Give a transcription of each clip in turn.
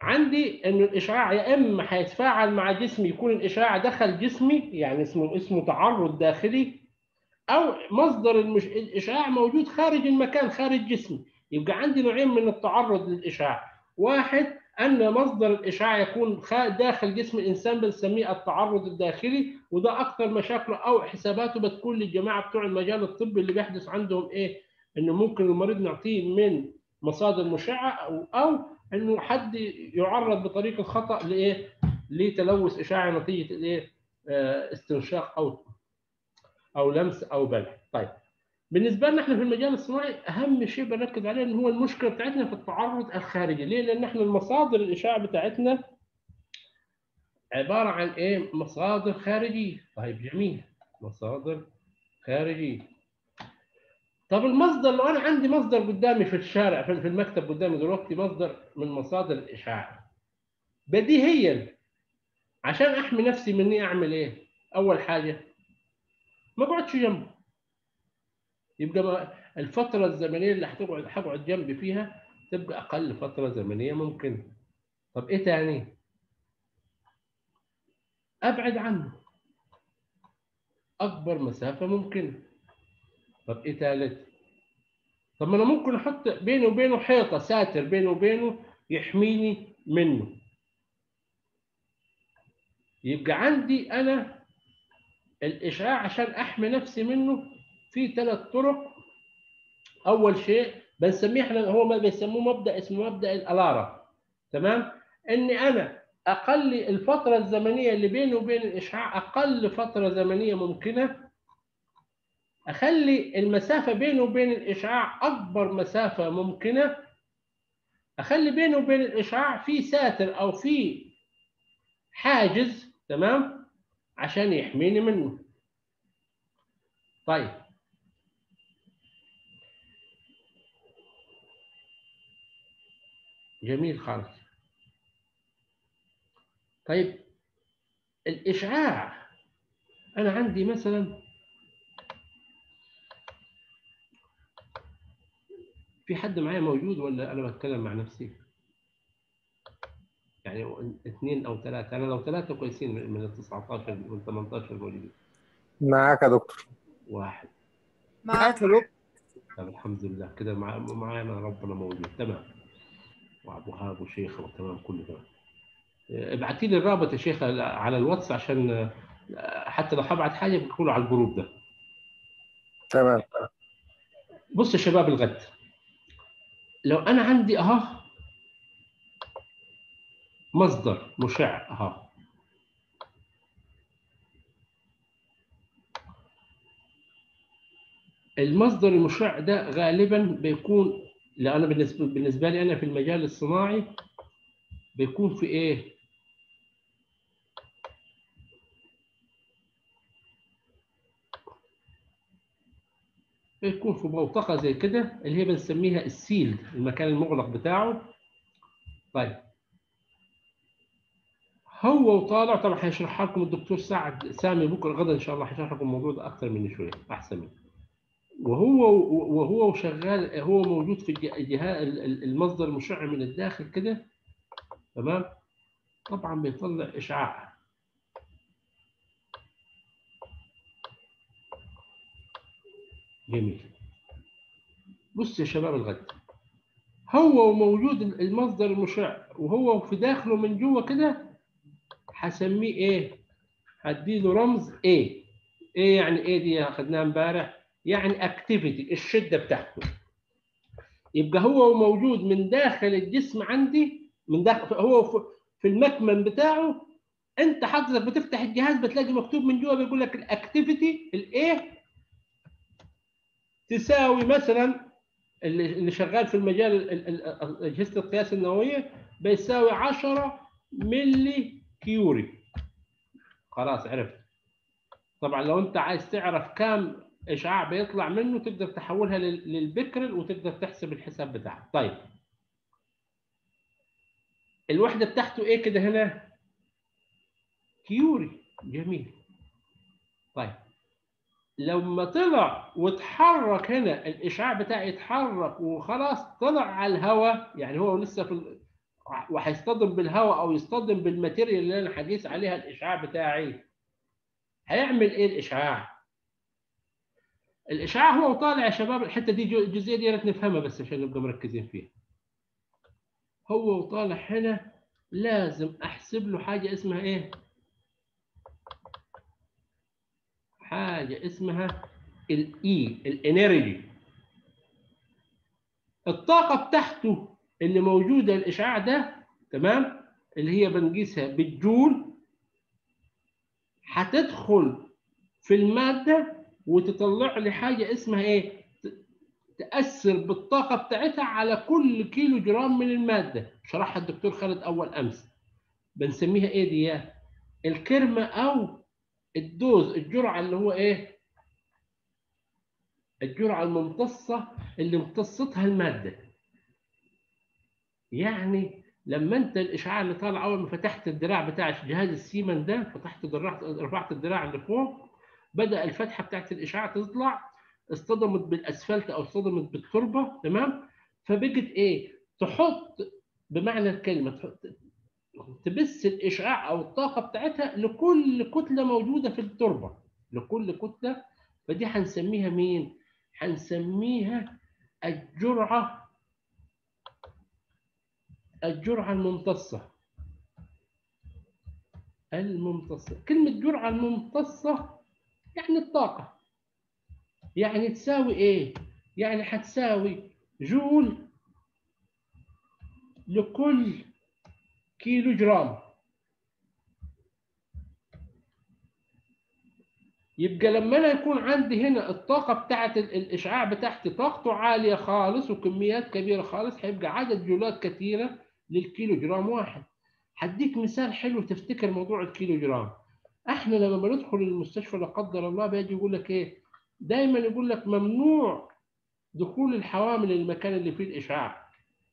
عندي ان الاشعاع يا اما هيتفاعل مع جسمي يكون الاشعاع دخل جسمي يعني اسمه اسمه تعرض داخلي او مصدر المش... الاشعاع موجود خارج المكان خارج جسمي يبقى عندي نوعين من التعرض للاشعاع واحد ان مصدر الاشعاع يكون داخل جسم الانسان بنسميه التعرض الداخلي وده اكثر مشاكله او حساباته بتكون للجماعه بتوع المجال الطبي اللي بيحدث عندهم ايه انه ممكن المريض نعطيه من مصادر مشعه او او انه حد يعرض بطريقه خطا لايه لتلوث اشعاعي نتيجه الايه استنشاق او او لمس او بلع طيب بالنسبه لنا احنا في المجال الصناعي اهم شيء بنركز عليه ان هو المشكله بتاعتنا في التعرض الخارجي ليه لان احنا المصادر الاشعاع بتاعتنا عباره عن ايه مصادر خارجيه طيب جميل مصادر خارجيه طب المصدر لو انا عندي مصدر قدامي في الشارع في المكتب قدامي دلوقتي مصدر من مصادر الاشعاع بديهيا عشان احمي نفسي من اني اعمل ايه اول حاجه ما اقعدش جنبه يبقى الفتره الزمنيه اللي هتقعد هقعد جنبي فيها تبقى اقل فتره زمنيه ممكن طب ايه تاني ابعد عنه اكبر مسافه ممكن طب ايه ثالث طب ما انا ممكن احط بيني وبينه حيطه ساتر بيني وبينه يحميني منه يبقى عندي انا الاشعاع عشان احمي نفسي منه في ثلاث طرق اول شيء بنسميه احنا هو ما بيسموه مبدا اسمه مبدا الالاره تمام اني انا اقل الفتره الزمنيه اللي بيني وبين الاشعاع اقل فتره زمنيه ممكنه اخلي المسافه بيني وبين الاشعاع اكبر مسافه ممكنه اخلي بيني وبين الاشعاع في ساتر او في حاجز تمام عشان يحميني منه طيب جميل خالص طيب الإشعاع أنا عندي مثلا في حد معايا موجود ولا أنا بتكلم مع نفسي؟ يعني اثنين أو ثلاثة أنا لو ثلاثة كويسين من ال 19 من 18 موجودين معاك يا دكتور واحد معاك يا دكتور طب الحمد لله كده مع معانا ربنا موجود تمام وابو هاب وشيخ وتمام كله تمام ابعتي لي الرابط يا شيخ على الواتس عشان حتى لو هبعت حاجه بتكونوا على الجروب ده تمام بص يا شباب الغد لو انا عندي اهو مصدر مشع اهو المصدر المشع ده غالبا بيكون لا انا بالنسبه بالنسبه لي انا في المجال الصناعي بيكون في ايه بيكون في بوتقه زي كده اللي هي بنسميها السيل المكان المغلق بتاعه طيب هو وطالع طبعا هيشرحها لكم الدكتور سعد سامي بكره غدا ان شاء الله هيشرح لكم الموضوع ده اكثر مني شويه احسن مني وهو وهو شغال هو موجود في الجهاز المصدر المشع من الداخل كده تمام طبعا بيطلع اشعاع جميل بص يا شباب الغد هو موجود المصدر المشع وهو في داخله من جوه كده هسميه ايه هديله رمز ايه ايه يعني ايه دي اخذناها امبارح يعني اكتيفيتي الشده بتاعته يبقى هو موجود من داخل الجسم عندي من داخل هو في المكمن بتاعه انت حضرتك بتفتح الجهاز بتلاقي مكتوب من جوه بيقول لك الاكتيفيتي الايه تساوي مثلا اللي شغال في المجال اجهزه القياس النوويه بيساوي 10 ملي كيوري خلاص عرفت طبعا لو انت عايز تعرف كام اشعاع بيطلع منه تقدر تحولها للبكرل وتقدر تحسب الحساب بتاعها طيب الوحده بتاعته ايه كده هنا كيوري جميل طيب لما طلع واتحرك هنا الاشعاع بتاعي اتحرك وخلاص طلع على الهواء يعني هو لسه في وهيصطدم بالهواء او يصطدم بالماتيريال اللي انا هقيس عليها الاشعاع بتاعي هيعمل ايه الاشعاع؟ الاشعاع هو طالع يا شباب الحته دي جو- الجزئيه دي يا ريت نفهمها بس عشان نبقى مركزين فيها. هو وطالع هنا لازم احسب له حاجه اسمها ايه؟ حاجه اسمها الاي الانرجي الطاقه بتاعته اللي موجوده الاشعاع ده تمام اللي هي بنقيسها بالجول هتدخل في الماده وتطلع لي حاجه اسمها ايه ت- تاثر بالطاقه بتاعتها على كل كيلو جرام من الماده شرحها الدكتور خالد اول امس بنسميها ايه دي الكرمه او الدوز الجرعه اللي هو ايه الجرعه الممتصه اللي امتصتها الماده يعني لما انت الاشعاع اللي طالع اول ما فتحت الدراع بتاع جهاز السيمن ده فتحت الدراع رفعت الدراع لفوق بدا الفتحه بتاعت الاشعاع تطلع اصطدمت بالاسفلت او اصطدمت بالتربه تمام فبقت ايه تحط بمعنى الكلمه تحط تبث الاشعاع او الطاقه بتاعتها لكل كتله موجوده في التربه لكل كتله فدي هنسميها مين هنسميها الجرعه الجرعه الممتصه الممتصه كلمه جرعه الممتصه يعني الطاقه يعني تساوي ايه يعني هتساوي جول لكل كيلو جرام يبقى لما انا يكون عندي هنا الطاقه بتاعت ال- الاشعاع بتاعتي طاقته عاليه خالص وكميات كبيره خالص هيبقى عدد جولات كثيره للكيلو جرام واحد هديك مثال حلو تفتكر موضوع الكيلو جرام احنا لما بندخل المستشفى لا قدر الله بيجي يقول لك ايه دايما يقول لك ممنوع دخول الحوامل المكان اللي فيه الاشعاع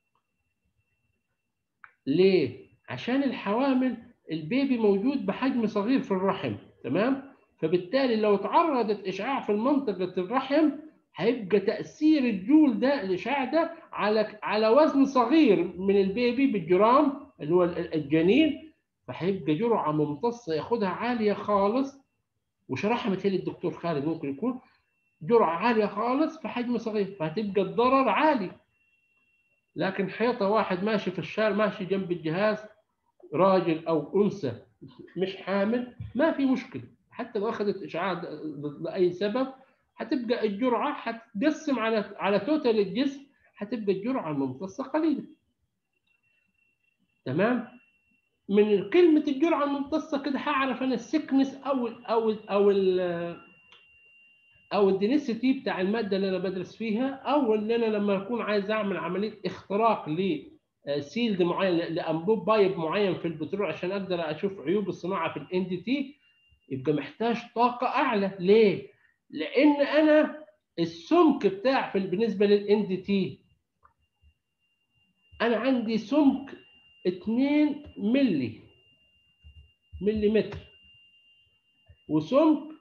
ليه عشان الحوامل البيبي موجود بحجم صغير في الرحم تمام فبالتالي لو تعرضت اشعاع في منطقه الرحم هيبقى تاثير الجول ده الاشعاع ده على على وزن صغير من البيبي بالجرام اللي هو ال- الجنين فهيبقى جرعه ممتصه ياخدها عاليه خالص وشرحها مثل الدكتور خالد ممكن يكون جرعه عاليه خالص في حجم صغير فهتبقى الضرر عالي لكن حيطه واحد ماشي في الشارع ماشي جنب الجهاز راجل او انثى مش حامل ما في مشكله حتى لو اخذت اشعاع ل- لاي سبب هتبقى الجرعه هتقسم على على توتال الجسم هتبقى الجرعه الممتصه قليله تمام من كلمه الجرعه الممتصه كده هعرف انا السكنس او ال او ال او ال او الدينيسيتي بتاع الماده اللي انا بدرس فيها او ان انا لما اكون عايز اعمل عمليه اختراق ل سيلد معين لانبوب بايب معين في البترول عشان اقدر اشوف عيوب الصناعه في الان دي تي يبقى محتاج طاقه اعلى ليه؟ لان انا السمك بتاع في بالنسبه للان دي تي انا عندي سمك 2 ملي مليمتر وسمك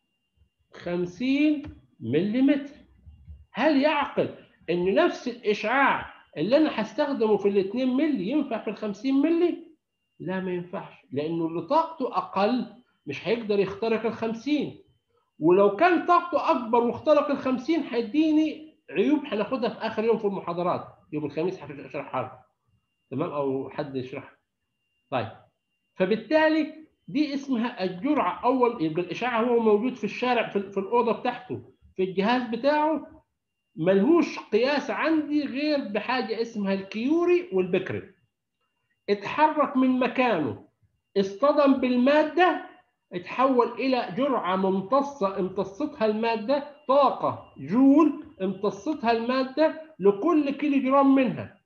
50 مليمتر هل يعقل ان نفس الاشعاع اللي انا هستخدمه في ال 2 ملي ينفع في ال 50 ملي؟ لا ما ينفعش لانه اللي طاقته اقل مش هيقدر يخترق ال 50 ولو كان طاقته اكبر واخترق ال 50 هيديني عيوب هناخدها في اخر يوم في المحاضرات يوم الخميس هشرحها لكم تمام او حد يشرحها طيب فبالتالي دي اسمها الجرعه اول يبقى الاشعاع هو موجود في الشارع في, في الاوضه بتاعته في الجهاز بتاعه ملهوش قياس عندي غير بحاجه اسمها الكيوري والبكري اتحرك من مكانه اصطدم بالماده اتحول الى جرعه ممتصه امتصتها الماده طاقه جول امتصتها الماده لكل كيلو جرام منها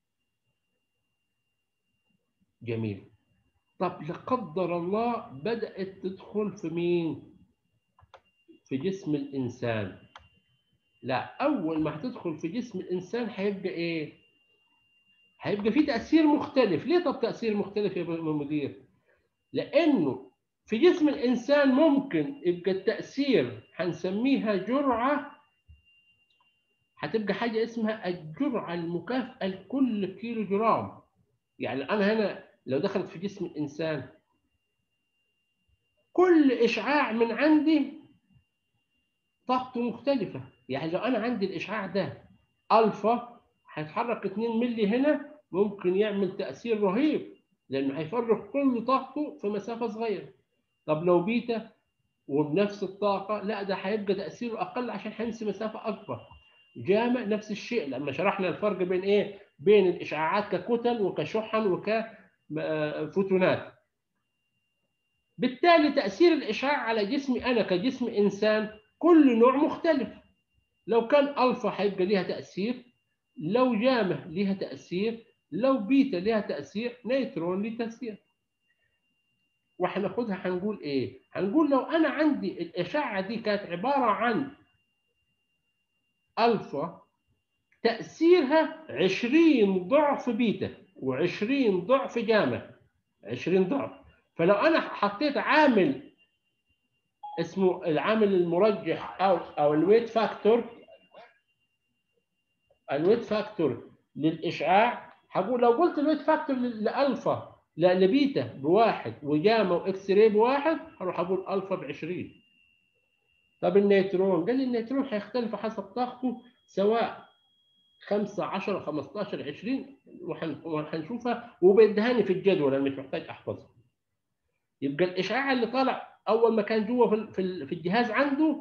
جميل طب لا قدر الله بدات تدخل في مين في جسم الانسان لا اول ما هتدخل في جسم الانسان هيبقى ايه هيبقى في تاثير مختلف ليه طب تاثير مختلف يا مدير لانه في جسم الانسان ممكن يبقى التاثير هنسميها جرعه هتبقى حاجه اسمها الجرعه المكافئه لكل كيلو جرام يعني انا هنا لو دخلت في جسم الانسان كل اشعاع من عندي طاقته مختلفه يعني لو انا عندي الاشعاع ده الفا هيتحرك 2 مللي هنا ممكن يعمل تاثير رهيب لانه هيفرغ كل طاقته في مسافه صغيره طب لو بيتا وبنفس الطاقه لا ده هيبقى تاثيره اقل عشان هيمشي مسافه اكبر جامع نفس الشيء لما شرحنا الفرق بين ايه بين الاشعاعات ككتل وكشحن وكفوتونات بالتالي تاثير الاشعاع على جسمي انا كجسم انسان كل نوع مختلف لو كان الفا هيبقى ليها تاثير لو جامع ليها تاثير لو بيتا ليها تاثير نيترون ليه تاثير وهناخدها هنقول ايه هنقول لو انا عندي الاشعه دي كانت عباره عن الفا تاثيرها 20 ضعف بيتا و20 ضعف جاما 20 ضعف فلو انا حطيت عامل اسمه العامل المرجح او او الويت فاكتور الويت فاكتور للاشعاع هقول لو قلت الويت فاكتور لالفا لا لبيتا بواحد وجاما واكس راي بواحد هروح اقول الفا ب 20 طب النيوترون قال لي النيوترون هيختلف حسب طاقته سواء 5 10 15 20 وهنشوفها وبيدهاني في الجدول انا مش محتاج احفظها يبقى الاشعاع اللي طالع اول ما كان جوه في في الجهاز عنده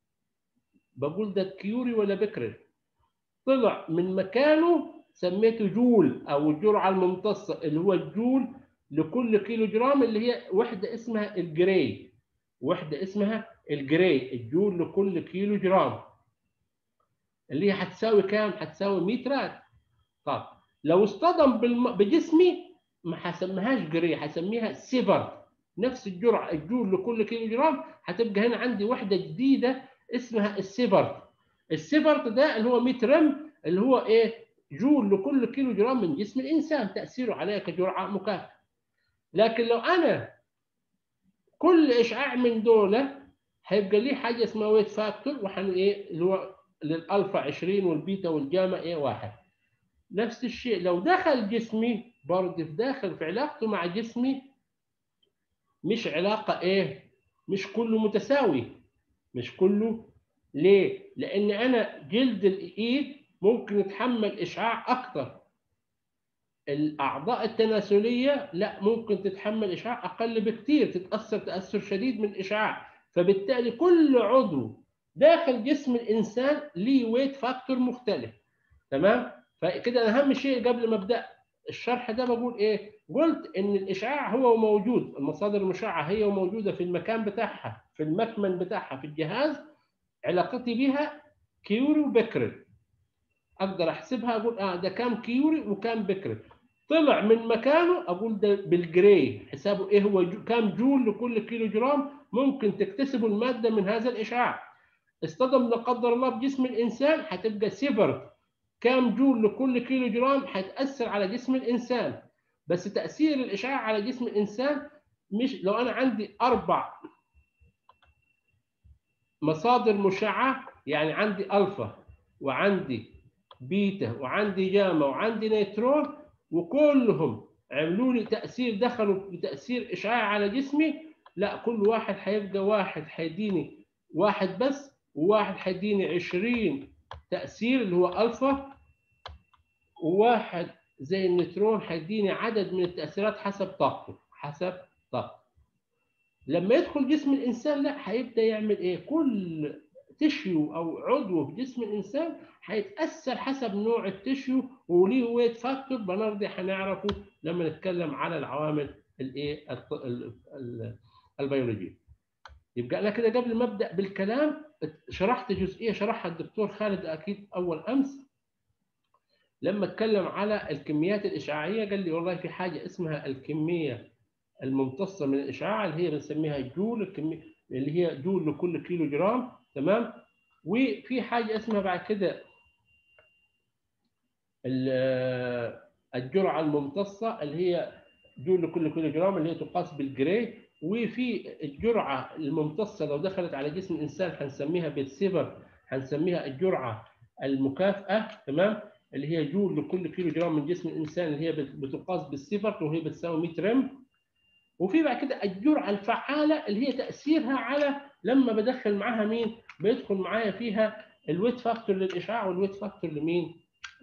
بقول ده كيوري ولا بكري طلع من مكانه سميته جول او الجرعه الممتصه اللي هو الجول لكل كيلو جرام اللي هي وحده اسمها الجراي وحده اسمها الجراي الجول لكل كيلو جرام اللي هي هتساوي كام؟ هتساوي 100 رات طب لو اصطدم بالم... بجسمي ما هسميهاش جراي هسميها سيفرت نفس الجرعه الجول لكل كيلو جرام هتبقى هنا عندي وحده جديده اسمها السيفرت السيفرت ده اللي هو 100 رم اللي هو ايه جول لكل كيلو جرام من جسم الانسان تاثيره عليه كجرعه مكافئه لكن لو انا كل اشعاع من دول هيبقى ليه حاجه اسمها ويت فاكتور وحن ايه اللي هو للالفا 20 والبيتا والجاما ايه واحد نفس الشيء لو دخل جسمي برضه في داخل في علاقته مع جسمي مش علاقه ايه مش كله متساوي مش كله ليه لان انا جلد الايد ممكن يتحمل اشعاع اكتر الاعضاء التناسليه لا ممكن تتحمل اشعاع اقل بكتير تتاثر تاثر شديد من الاشعاع فبالتالي كل عضو داخل جسم الانسان ليه ويت فاكتور مختلف تمام فكده اهم شيء قبل ما ابدا الشرح ده بقول ايه قلت ان الاشعاع هو موجود المصادر المشعه هي موجوده في المكان بتاعها في المكمن بتاعها في الجهاز علاقتي بها كيوري وبكري اقدر احسبها اقول اه ده كام كيوري وكام بكري طلع من مكانه اقول ده بالجراي حسابه ايه هو جو كام جول لكل كيلو جرام ممكن تكتسبه الماده من هذا الاشعاع اصطدم لا قدر الله بجسم الانسان هتبقى سيفر كام جول لكل كيلو جرام هتاثر على جسم الانسان بس تاثير الاشعاع على جسم الانسان مش لو انا عندي اربع مصادر مشعه يعني عندي الفا وعندي بيتا وعندي جاما وعندي نيترون وكلهم عملوا لي تاثير دخلوا بتاثير اشعاع على جسمي لا كل واحد هيبقى واحد هيديني واحد بس وواحد هيديني 20 تاثير اللي هو الفا وواحد زي النيوترون هيديني عدد من التاثيرات حسب طاقته حسب طاقته لما يدخل جسم الانسان لا هيبدا يعمل ايه كل تشيو او عضو في جسم الانسان هيتاثر حسب نوع التشيو وليه ويت فاكتور بنرضي هنعرفه لما نتكلم على العوامل الايه البيولوجيه يبقى انا كده قبل ما ابدا بالكلام شرحت جزئيه شرحها الدكتور خالد اكيد اول امس لما اتكلم على الكميات الاشعاعيه قال لي والله في حاجه اسمها الكميه الممتصه من الاشعاع اللي هي بنسميها جول الكميه اللي هي جول لكل كيلو جرام تمام وفي حاجه اسمها بعد كده الجرعه الممتصه اللي هي جول لكل كيلو جرام اللي هي تقاس بالجري وفي الجرعه الممتصه لو دخلت على جسم الانسان هنسميها بالسيفر هنسميها الجرعه المكافئه تمام اللي هي جول لكل كيلو جرام من جسم الانسان اللي هي بت- بتقاس بالسيفرت وهي بتساوي 100 رم وفي بعد كده الجرعه الفعاله اللي هي تاثيرها على لما بدخل معاها مين بيدخل معايا فيها الويت فاكتور للاشعاع والويت فاكتور لمين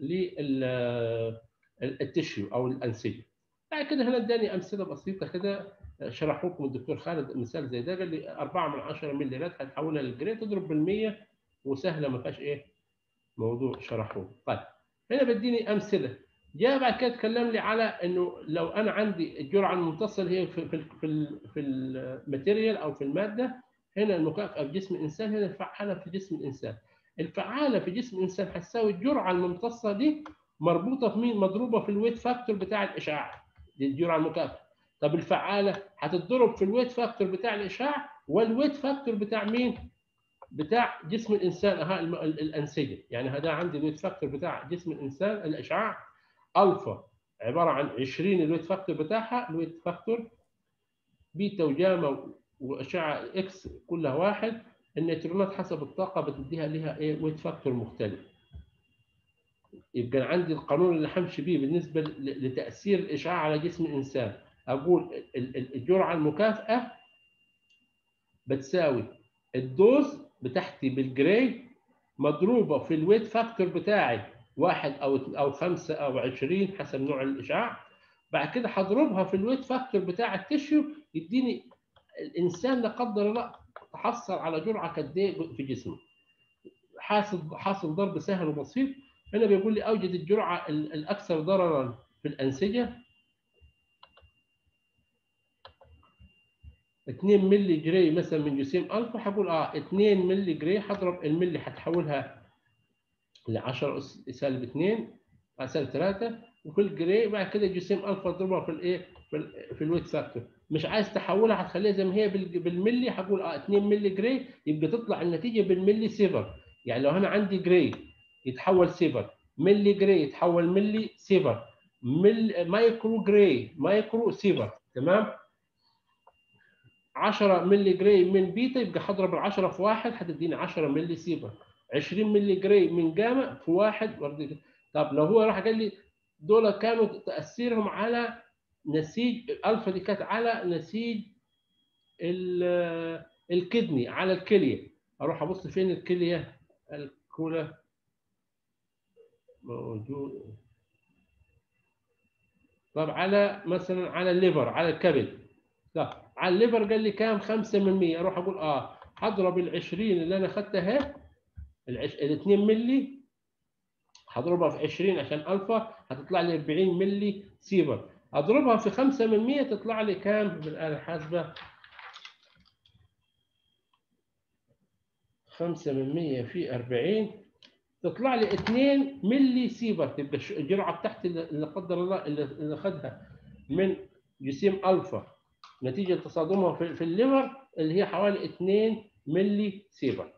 للتشيو او الانسجه بعد كده هنا اداني امثله بسيطه كده شرحوا لكم الدكتور خالد مثال زي ده قال لي 4 من 10 مللي رات هتحولها للجري تضرب بال100 وسهله ما فيهاش ايه موضوع شرحوه طيب هنا بديني امثله جاء بعد كده اتكلم لي على انه لو انا عندي الجرعه المتصله هي في في في, ال- في الماتيريال او في الماده هنا المكافاه في جسم الانسان هنا الفعاله في جسم الانسان الفعاله في جسم الانسان هتساوي الجرعه الممتصه دي مربوطه في مين مضروبه في الويت فاكتور بتاع الاشعاع دي الجرعه المكافاه طب الفعاله هتتضرب في الويت فاكتور بتاع الاشعاع والويت فاكتور بتاع مين بتاع جسم الانسان ها الم- ال- الانسجه يعني هذا عندي الويت فاكتور بتاع جسم الانسان الاشعاع الفا عباره عن 20 الويت فاكتور بتاعها الويت فاكتور بيتا وجاما واشعه اكس كلها واحد النيوترونات حسب الطاقه بتديها لها ايه ويت فاكتور مختلف يبقى أنا عندي القانون اللي همشي بيه بالنسبه ل- لتاثير الاشعاع على جسم الانسان اقول ال- ال- الجرعه المكافئه بتساوي الدوز بتاعتي بالجراي مضروبه في الويت فاكتور بتاعي واحد او او خمسه او 20 حسب نوع الاشعاع بعد كده هضربها في الويت فاكتور بتاع التشيو يديني الانسان لا قدر الله تحصل على جرعه قد ايه في جسمه حاصل حاصل ضرب سهل وبسيط هنا بيقول لي اوجد الجرعه ال- الاكثر ضررا في الانسجه 2 مللي جري مثلا من جسيم الفا هقول اه 2 مللي جري هضرب الملي هتحولها ل 10 اس سالب 2 آه، سالب 3 وفي الجري بعد كده جسيم الفا اضربها في الايه في, ال- في الويت فاكتور مش عايز تحولها هتخليها زي ما هي بال- بالملي هقول اه 2 مللي جري يبقى تطلع النتيجه بالملي سيفر يعني لو انا عندي جري يتحول سيفر ملي جري يتحول ملي سيفر مل مايكرو جري مايكرو سيفر تمام 10 ملي جراي من بيتا يبقى هضرب ال 10 في واحد هتديني 10 ملي سيفر 20 ملي جراي من جاما في واحد برضه كده. طب لو هو راح قال لي دول كانوا تاثيرهم على نسيج الالفا دي كانت على نسيج ال- الكدني على الكليه اروح ابص فين الكليه الكولا موجود طب على مثلا على الليفر على الكبد لا على الليفر قال لي كام 5 من 100 اروح اقول اه هضرب ال 20 اللي انا اخذتها اهي العش... ال 2 ملي هضربها في 20 عشان الفا هتطلع لي 40 ملي سيفر اضربها في 5 من 100 تطلع لي كام بالاله الحاسبه 5 من 100 في 40 تطلع لي 2 ملي سيفر تبقى الش- الجرعه بتاعتي اللي اللي قدر الله اللي اللي اخذها من جسيم الفا نتيجه تصادمها في, في الليفر اللي هي حوالي 2 ملي سيفر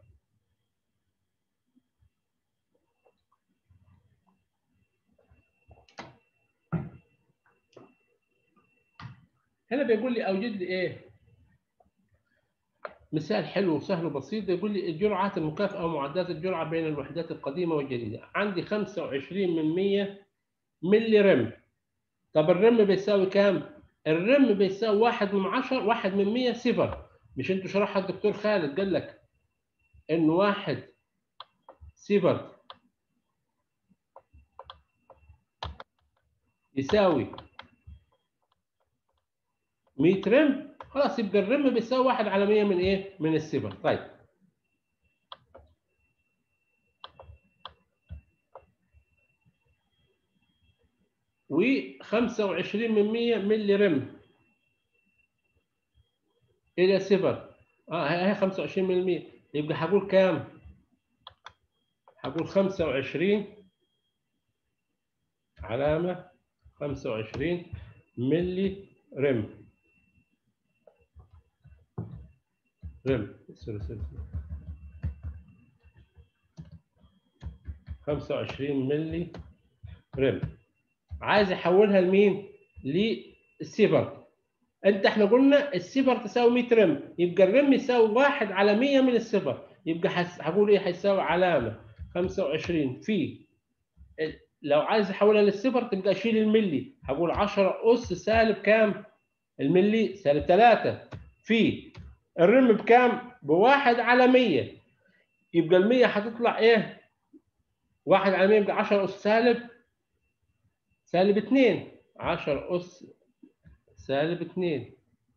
هنا بيقول لي اوجد لي ايه مثال حلو وسهل وبسيط يقول لي الجرعات المكافئه ومعدات الجرعه بين الوحدات القديمه والجديده عندي 25 من 100 ملي رم طب الرم بيساوي كام الرم بيساوي 1 من 10 1 من 100 صفر مش انتوا شرحها الدكتور خالد قال لك ان واحد صفر يساوي 100 رم خلاص يبقى الرم بيساوي 1 على 100 من ايه؟ من الصفر طيب و 25 من 100 ملي رم الى صفر اه هي 25 من 100 يبقى هقول كام؟ هقول 25 علامة 25 ملي رم رم سوري سوري 25 ملي رم عايز احولها لمين؟ للسيفر انت احنا قلنا السيفر تساوي 100 رم يبقى الرم يساوي 1 على 100 من السيفر يبقى حس... هقول ايه هيساوي علامه 25 في لو عايز احولها للصفر تبقى اشيل الملي هقول 10 اس سالب كام؟ الملي سالب 3 في الرم بكام؟ بواحد على 100 يبقى ال 100 هتطلع ايه؟ واحد على 100 يبقى 10 اس سالب سالب 2 10 اس سالب 2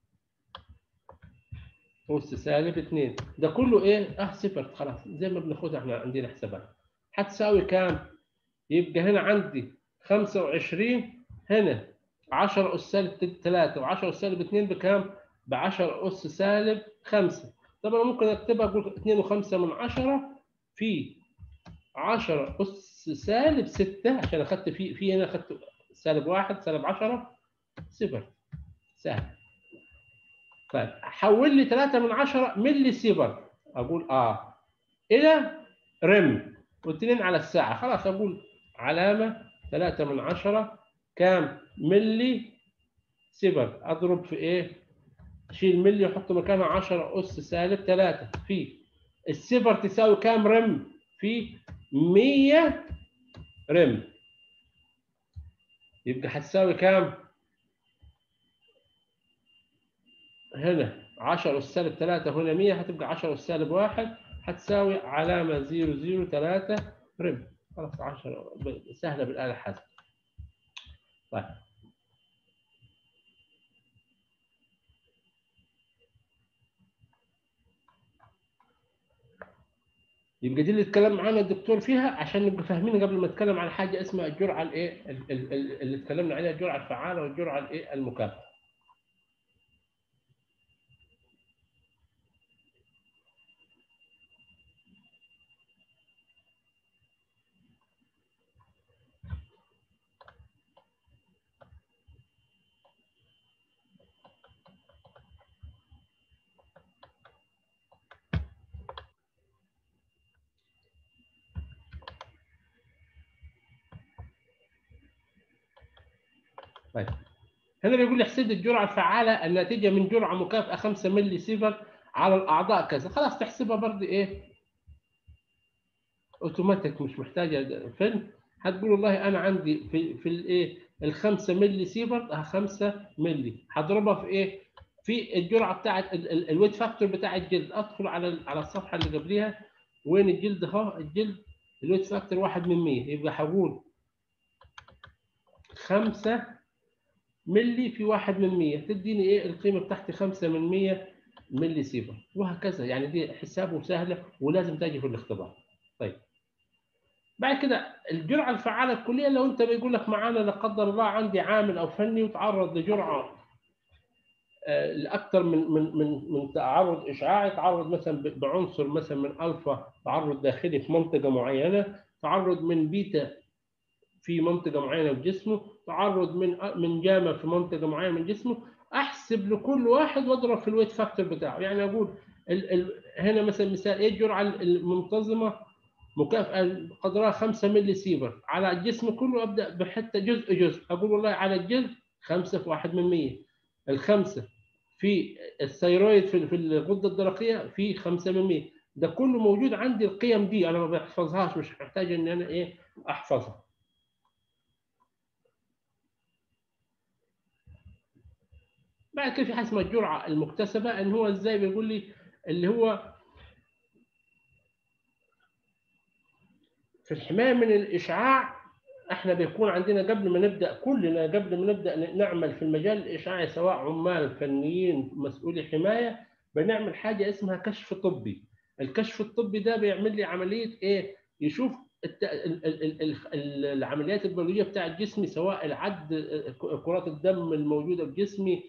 أس سالب 2 ده كله ايه؟ اه صفر خلاص زي ما بناخدها احنا عندنا حسابات هتساوي كام؟ يبقى هنا عندي 25 هنا 10 اس سالب 3 و10 اس سالب 2 بكام؟ ب 10 اس سالب 5 طب انا ممكن اكتبها اقول 2 و5 من 10 في 10 اس سالب 6 عشان اخدت في في هنا اخدت سالب 1 سالب 10 صفر سهل طيب حول لي 3 من 10 ملي سيفر اقول اه الى رم واثنين على الساعه خلاص اقول علامه 3 من 10 كام ملي سيفر اضرب في ايه شيل ملي واحط مكانها 10 اس سالب 3 في السيفر تساوي كام رم في 100 رم يبقى هتساوي كام هنا 10 أس سالب 3 هنا 100 هتبقى 10 أس سالب 1 هتساوي علامة 0 0 3 رم خلاص 10 سهلة بالآلة الحاسبة طيب يبقى دي اللي اتكلم معانا الدكتور فيها عشان نبقى فاهمين قبل ما نتكلم عن حاجه اسمها الجرعه الايه اللي اتكلمنا عليها الجرعه الفعاله والجرعه الايه المكافئه طيب هنا بيقول لي احسب الجرعه الفعاله الناتجه من جرعه مكافئه 5 ملي سيفر على الاعضاء كذا خلاص تحسبها برضه ايه اوتوماتيك مش محتاجه فيلم هتقول والله انا عندي في في الايه ال 5 ملي سيفر 5 ملي هضربها في ايه في الجرعه بتاعت الويت فاكتور بتاع الجلد ادخل على على الصفحه اللي قبليها وين الجلد اهو الجلد الويت فاكتور 1 من 100 يبقى هقول 5 ملي في 1 من 100 تديني ايه القيمه بتاعتي 5 من 100 ملي سيفر وهكذا يعني دي حسابه سهله ولازم تجي في الاختبار طيب بعد كده الجرعه الفعاله الكليه لو انت بيقول لك معانا لا قدر الله عندي عامل او فني وتعرض لجرعه لاكثر من من من من تعرض اشعاعي تعرض مثلا بعنصر مثلا من الفا تعرض داخلي في منطقه معينه تعرض من بيتا في منطقه معينه في جسمه تعرض من من جاما في منطقه معينه من جسمه احسب لكل واحد واضرب في الويت فاكتور بتاعه يعني اقول ال ال هنا مثلا مثال ايه الجرعه المنتظمه مكافاه قدرها 5 ملي سيفر على الجسم كله ابدا بحته جزء جزء اقول والله على الجلد 5 في 1 من 100 الخمسه في الثيرويد في, في الغده الدرقيه في 5 من 100 ده كله موجود عندي القيم دي انا ما بحفظهاش مش محتاج ان انا ايه احفظها بعد كده في حاجه اسمها الجرعه المكتسبه ان هو ازاي بيقول لي اللي هو في الحمايه من الاشعاع احنا بيكون عندنا قبل ما نبدا كلنا قبل ما نبدا نعمل في المجال الاشعاعي سواء عمال فنيين مسؤولي حمايه بنعمل حاجه اسمها كشف طبي الكشف الطبي ده بيعمل لي عمليه ايه يشوف الت... ال... ال... ال... العمليات البيولوجيه بتاع جسمي سواء العد كرات الدم الموجوده في جسمي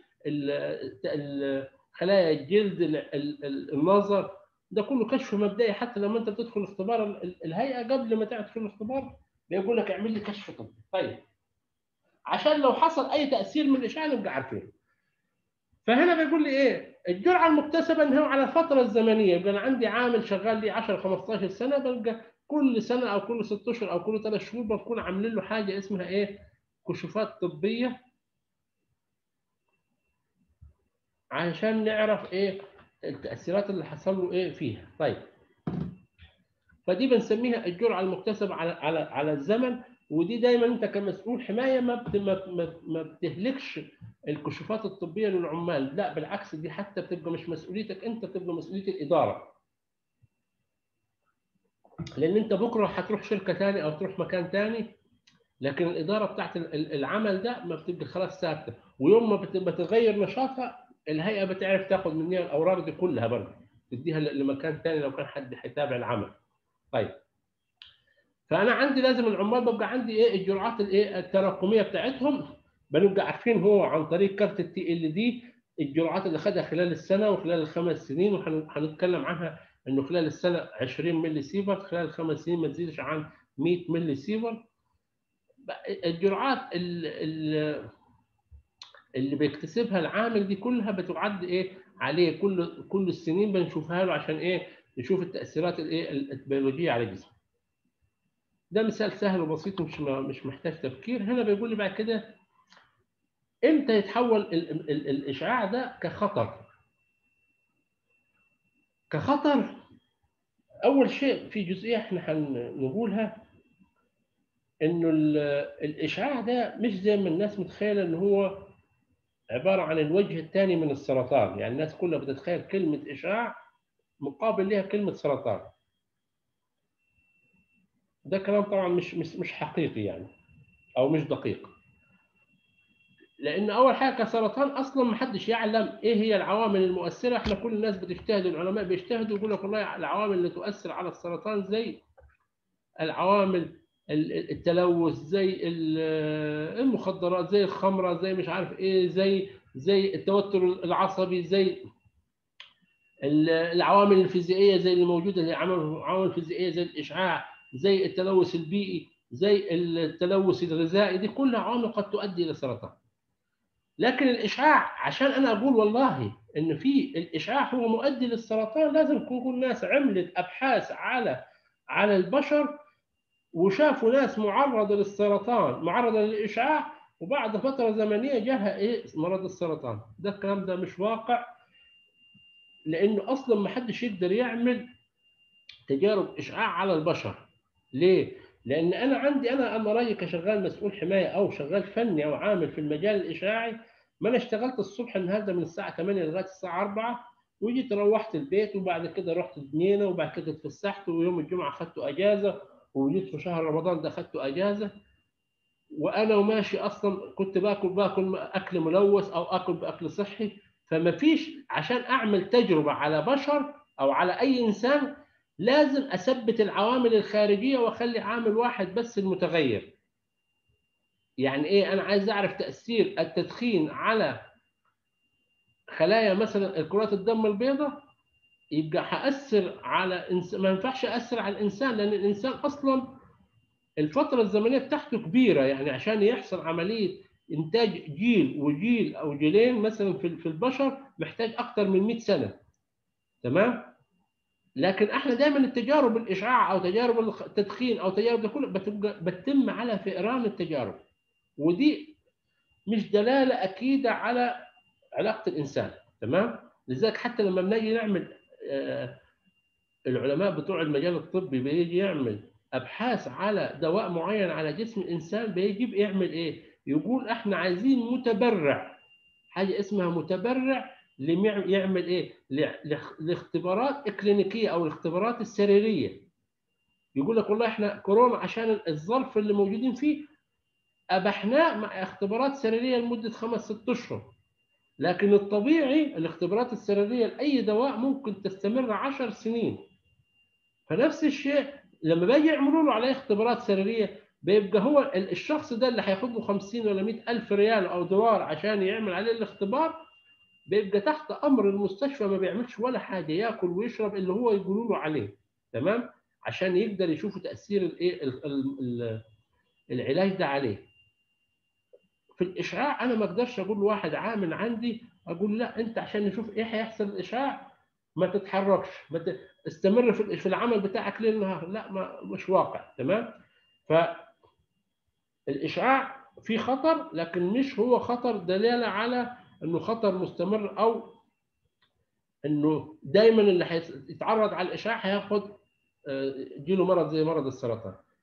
خلايا الجلد النظر ده كله كشف مبدئي حتى لما انت بتدخل اختبار الهيئه قبل ما تدخل الاختبار بيقول لك اعمل لي كشف طبي طيب عشان لو حصل اي تاثير من الاشعاع نبقى عارفين فهنا بيقول لي ايه الجرعه المكتسبه ان هو على الفتره الزمنيه يبقى انا عندي عامل شغال لي 10 15 سنه بلقى كل سنه او كل 6 اشهر او كل 3 شهور بنكون عاملين له حاجه اسمها ايه كشوفات طبيه عشان نعرف ايه التاثيرات اللي حصل له ايه فيها طيب فدي بنسميها الجرعه المكتسبه على على على الزمن ودي دايما انت كمسؤول حمايه ما بت... ما ما- ما بتهلكش الكشوفات الطبيه للعمال لا بالعكس دي حتى بتبقى مش مسؤوليتك انت بتبقى مسؤوليه الاداره لان انت بكره هتروح شركه ثانيه او تروح مكان ثاني لكن الاداره بتاعت ال- ال- العمل ده ما بتبقى خلاص ثابته ويوم ما بت- بتغير نشاطها الهيئه بتعرف تاخد منها الاوراق دي كلها برضه تديها ل- لمكان ثاني لو كان حد هيتابع العمل طيب فانا عندي لازم العمال ببقى عندي ايه الجرعات الايه التراكميه بتاعتهم بنبقى عارفين هو عن طريق كارت التي ال دي الجرعات اللي خدها خلال السنه وخلال الخمس سنين وهنتكلم عنها انه خلال السنه 20 ملي سيفر خلال الخمس سنين ما تزيدش عن 100 ملي سيفر الجرعات ال- ال- اللي بيكتسبها العامل دي كلها بتعد ايه عليه كل كل السنين بنشوفها له عشان ايه نشوف التاثيرات الايه البيولوجيه على الجسم ده مثال سهل وبسيط مش ما- مش محتاج تفكير هنا بيقول لي بعد كده امتى يتحول ال ال ال الاشعاع ده كخطر كخطر اول شيء في جزئيه احنا هنقولها انه ال- الاشعاع ده مش زي ما الناس متخيله ان هو عباره عن الوجه الثاني من السرطان يعني الناس كلها بتتخيل كلمه اشعاع مقابل لها كلمه سرطان ده كلام طبعا مش مش مش حقيقي يعني او مش دقيق لان اول حاجه كسرطان اصلا ما حدش يعلم ايه هي العوامل المؤثره احنا كل الناس بتجتهد العلماء بيجتهدوا يقول لك والله العوامل اللي تؤثر على السرطان زي العوامل ال- التلوث زي ال- المخدرات زي الخمره زي مش عارف ايه زي زي التوتر العصبي زي ال- العوامل الفيزيائيه زي اللي موجوده اللي عوامل عوامل فيزيائيه زي الاشعاع زي التلوث البيئي زي التلوث الغذائي دي كلها عوامل قد تؤدي الى سرطان لكن الاشعاع عشان انا اقول والله ان في الاشعاع هو مؤدي للسرطان لازم يكون الناس عملت ابحاث على على البشر وشافوا ناس معرضه للسرطان معرضه للاشعاع وبعد فتره زمنيه جاها ايه مرض السرطان ده الكلام ده مش واقع لانه اصلا ما حدش يقدر يعمل تجارب اشعاع على البشر ليه لان انا عندي انا انا راجل كشغال مسؤول حمايه او شغال فني او عامل في المجال الاشعاعي ما انا اشتغلت الصبح النهارده من الساعه 8 لغايه الساعه 4 وجيت روحت البيت وبعد كده رحت جنينه وبعد كده اتفسحت ويوم الجمعه اخذت اجازه وجيت في شهر رمضان ده اخذت اجازه وانا وماشي اصلا كنت باكل باكل اكل ملوث او اكل باكل صحي فما فيش عشان اعمل تجربه على بشر او على اي انسان لازم اثبت العوامل الخارجيه واخلي عامل واحد بس المتغير يعني ايه انا عايز اعرف تاثير التدخين على خلايا مثلا كرات الدم البيضاء يبقى هاثر على إنس... ما ينفعش اثر على الانسان لان الانسان اصلا الفتره الزمنيه بتاعته كبيره يعني عشان يحصل عمليه انتاج جيل وجيل او جيلين مثلا في في البشر محتاج اكثر من 100 سنه تمام لكن احنا دايما التجارب الاشعاع او تجارب التدخين او تجارب ده كله بتبقى بتتم على فئران التجارب ودي مش دلاله اكيده على علاقه الانسان تمام لذلك حتى لما بنيجي نعمل آه العلماء بتوع المجال الطبي بيجي يعمل ابحاث على دواء معين على جسم الانسان بيجيب يعمل ايه يقول احنا عايزين متبرع حاجه اسمها متبرع يعمل ايه لاختبارات اكلينيكيه او الاختبارات السريريه يقول لك والله احنا كورونا عشان الظرف اللي موجودين فيه ابحناه مع اختبارات سريريه لمده خمس ست اشهر لكن الطبيعي الاختبارات السريريه لاي دواء ممكن تستمر عشر سنين فنفس الشيء لما باجي يعملوا له عليه اختبارات سريريه بيبقى هو الشخص ده اللي هياخد له 50 ولا 100 الف ريال او دولار عشان يعمل عليه الاختبار بيبقى تحت امر المستشفى ما بيعملش ولا حاجه ياكل ويشرب اللي هو يقولوا له عليه تمام عشان يقدر يشوفوا تاثير الايه العلاج ده عليه في الاشعاع انا ما اقدرش اقول لواحد عامل عندي اقول لا انت عشان نشوف ايه هيحصل الاشعاع ما تتحركش ما ت... استمر في في العمل بتاعك ليل نهار لا ما مش واقع تمام ف الاشعاع في خطر لكن مش هو خطر دلاله على انه خطر مستمر او انه دايما اللي هيتعرض على الاشعاع هياخد جيله مرض زي مرض السرطان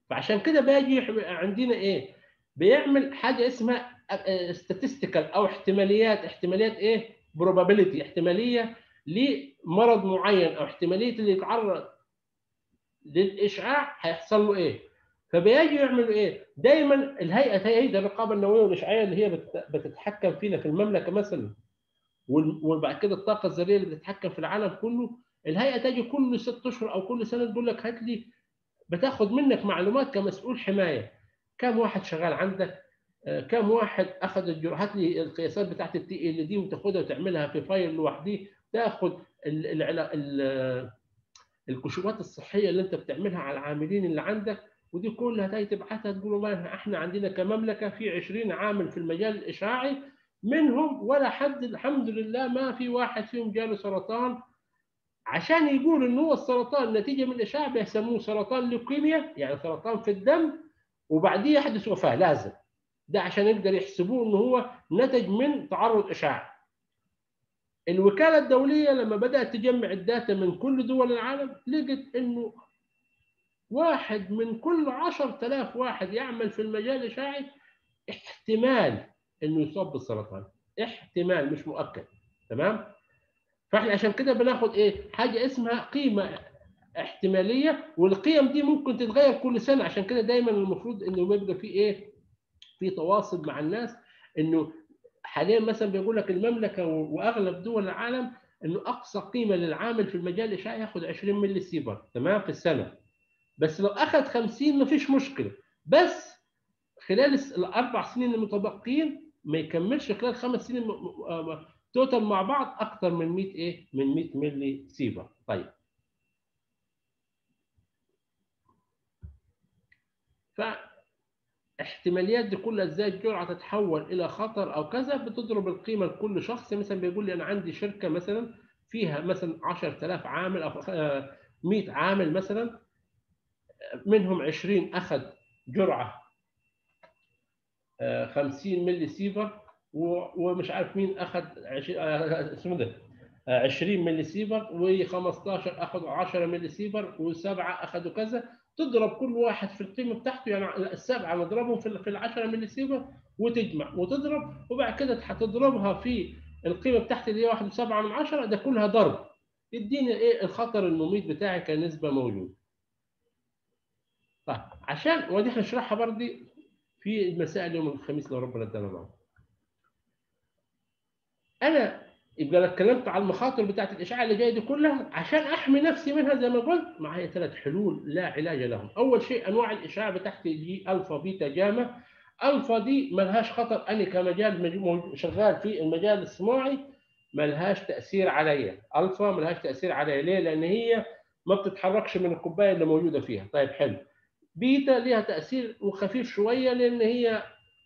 فعشان كده بيجي عندنا ايه بيعمل حاجه اسمها statistical او احتماليات احتماليات ايه probability احتماليه لمرض معين او احتماليه اللي يتعرض للاشعاع هيحصل له ايه فبيجي يعملوا ايه دايما الهيئه هيئه الرقابه النوويه والاشعاعيه اللي هي بتتحكم فينا في المملكه مثلا وبعد كده الطاقه الذريه اللي بتتحكم في العالم كله الهيئه تجي كل ست اشهر او كل سنه تقول لك هات لي بتاخد منك معلومات كمسؤول حمايه كم واحد شغال عندك كم واحد اخذ الجر... هات لي القياسات بتاعت التي ال دي وتاخدها وتعملها في فايل لوحده تاخد ال... ال... ال... الكشوفات الصحيه اللي انت بتعملها على العاملين اللي عندك ودي كلها تيجي تبعتها تقول والله احنا عندنا كمملكه في 20 عامل في المجال الاشعاعي منهم ولا حد الحمد لله ما في واحد فيهم جاله سرطان عشان يقول ان هو السرطان نتيجه من الاشعاع بيسموه سرطان لوكيميا يعني سرطان في الدم وبعديه يحدث وفاه لازم ده عشان يقدر يحسبوه ان هو نتج من تعرض اشعاع الوكاله الدوليه لما بدات تجمع الداتا من كل دول العالم لقت انه واحد من كل 10000 واحد يعمل في المجال الاشعاعي احتمال انه يصاب بالسرطان احتمال مش مؤكد تمام فاحنا عشان كده بناخد ايه حاجه اسمها قيمه احتماليه والقيم دي ممكن تتغير كل سنه عشان كده دايما المفروض انه يبقى في ايه في تواصل مع الناس انه حاليا مثلا بيقول لك المملكه واغلب دول العالم انه اقصى قيمه للعامل في المجال الاشعاعي ياخد 20 ملي سيبر تمام في السنه بس لو اخذ 50 ما فيش مشكله بس خلال الاربع سنين المتبقين ما يكملش خلال خمس سنين توتال مع بعض اكثر من 100 ايه من 100 ملي سيبر طيب ف احتماليات دي كلها ازاي الجرعه تتحول الى خطر او كذا بتضرب القيمه لكل شخص مثلا بيقول لي انا عندي شركه مثلا فيها مثلا 10000 عامل او 100 عامل مثلا منهم 20 اخذ جرعه 50 ملي سيفر ومش عارف مين اخذ اسمه ده 20 ملي سيفر و15 اخذوا 10 ملي سيفر وسبعه اخذوا كذا تضرب كل واحد في القيمه بتاعته يعني السبعه نضربهم في ال 10 ملي سيفر وتجمع وتضرب وبعد كده هتضربها في القيمه بتاعتي اللي هي 1.7 من 10 ده كلها ضرب يديني ايه الخطر المميت بتاعي كنسبه موجود. طيب عشان ودي هنشرحها برضه في المسائل يوم الخميس لو ربنا ادانا العمر. انا يبقى انا اتكلمت على المخاطر بتاعت الاشعاع اللي جايه دي كلها عشان احمي نفسي منها زي ما قلت معايا ثلاث حلول لا علاج لهم اول شيء انواع الاشعاع بتاعتي دي الفا بيتا جاما الفا دي ملهاش خطر انا كمجال شغال في المجال الصناعي ملهاش تاثير عليا الفا ملهاش تاثير عليا ليه لان هي ما بتتحركش من الكوبايه اللي موجوده فيها طيب حلو بيتا ليها تاثير وخفيف شويه لان هي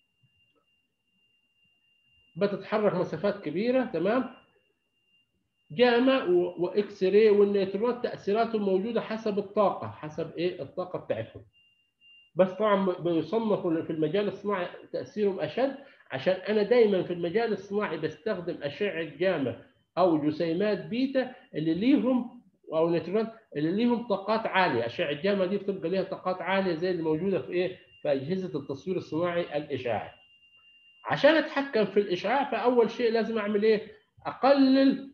بتتحرك مسافات كبيره تمام جاما واكس راي والنيوترونات تاثيراتهم موجوده حسب الطاقه حسب ايه الطاقه بتاعتهم بس طبعا بيصنفوا في المجال الصناعي تاثيرهم اشد عشان انا دايما في المجال الصناعي بستخدم اشعه جاما او جسيمات بيتا اللي ليهم او نيوترونات اللي ليهم طاقات عاليه اشعه جاما دي بتبقى ليها طاقات عاليه زي اللي موجوده في ايه في اجهزه التصوير الصناعي الاشعاعي عشان اتحكم في الاشعاع فاول شيء لازم اعمل ايه اقلل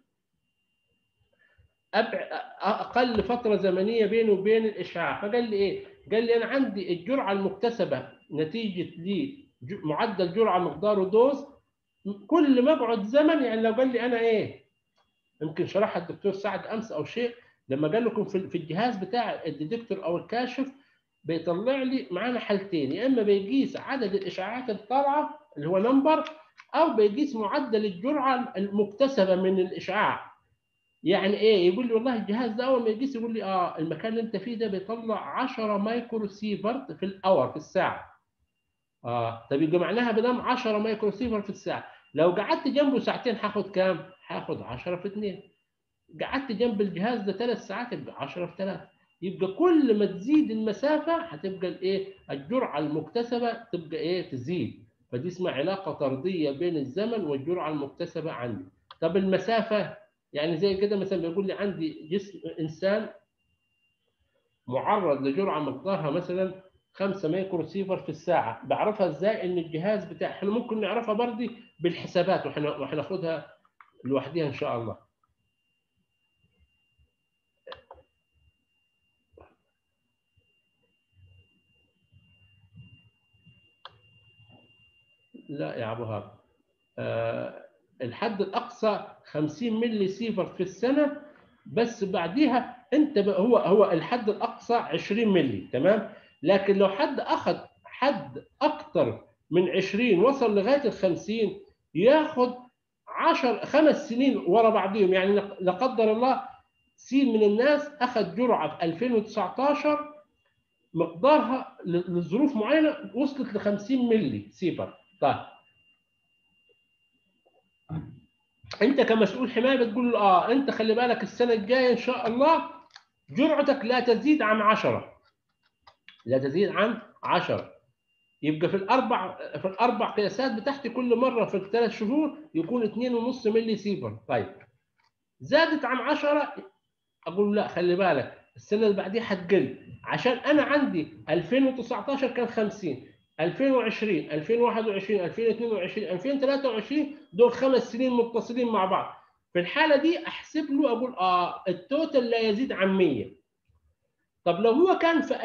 اقل فتره زمنيه بينه وبين الاشعاع فقال لي ايه قال لي انا عندي الجرعه المكتسبه نتيجه لمعدل جرعه مقداره دوز كل ما اقعد زمن يعني لو قال لي انا ايه يمكن شرحها الدكتور سعد امس او شيء لما قال لكم في الجهاز بتاع الديتكتور او الكاشف بيطلع لي معانا حالتين يا اما بيقيس عدد الاشعاعات الطالعه اللي هو نمبر او بيقيس معدل الجرعه المكتسبه من الاشعاع يعني ايه يقول لي والله الجهاز ده اول ما يقيس يقول لي اه المكان اللي انت فيه ده بيطلع 10 مايكرو سيفرت في الاور في الساعه اه طب يبقى معناها بدام 10 مايكرو سيفر في الساعه لو قعدت جنبه ساعتين هاخد كام هاخد 10 في 2 قعدت جنب الجهاز ده ثلاث ساعات يبقى 10 في 3 يبقى كل ما تزيد المسافه هتبقى الايه الجرعه المكتسبه تبقى ايه تزيد فدي اسمها علاقه طرديه بين الزمن والجرعه المكتسبه عندي طب المسافه يعني زي كده مثلا بيقول لي عندي جسم انسان معرض لجرعه مقدارها مثلا 5 مايكرو سيفر في الساعه بعرفها ازاي ان الجهاز بتاع احنا ممكن نعرفها برضه بالحسابات وإحنا- وهناخدها لوحدها ان شاء الله لا يا ابو هاب آه الحد الاقصى 50 ملي سيفر في السنه بس بعديها انت ب- هو هو الحد الاقصى 20 ملي تمام لكن لو حد اخذ حد اكتر من 20 وصل لغايه ال 50 ياخد 10 خمس سنين ورا بعضهم يعني لا- لا قدر الله سين من الناس اخذ جرعه في 2019 مقدارها ل- لظروف معينه وصلت ل 50 ملي سيفر طيب انت كمسؤول حمايه بتقول له اه انت خلي بالك السنه الجايه ان شاء الله جرعتك لا تزيد عن 10 لا تزيد عن 10 يبقى في الاربع في الاربع قياسات بتاعتي كل مره في الثلاث شهور يكون 2.5 ملي سيفر طيب زادت عن 10 اقول لا خلي بالك السنه اللي بعديها هتقل عشان انا عندي 2019 كان 50 2020 2021 2022 2023 دول خمس سنين متصلين مع بعض في الحاله دي احسب له اقول اه التوتال لا يزيد عن 100 طب لو هو كان في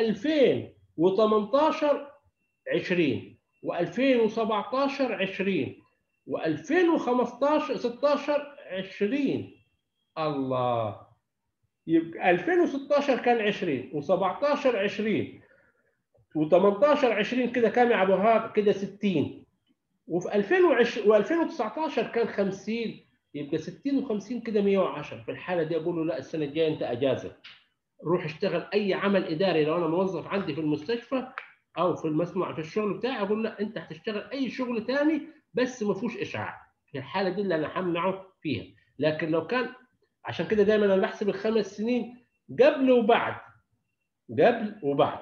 2018 20 و2017 20 و2015 16 20 الله يبقى 2016 كان 20 و17 20 و18 20 كده كام يا ابو هاب كده 60 وفي 2020 و2019 كان 50 يبقى 60 و50 كده 110 في الحاله دي اقول له لا السنه الجايه انت اجازه روح اشتغل اي عمل اداري لو انا موظف عندي في المستشفى او في المصنع في الشغل بتاعي اقول لا انت هتشتغل اي شغل ثاني بس ما فيهوش اشعاع في الحاله دي اللي انا همنعه فيها لكن لو كان عشان كده دايما انا بحسب الخمس سنين قبل وبعد قبل وبعد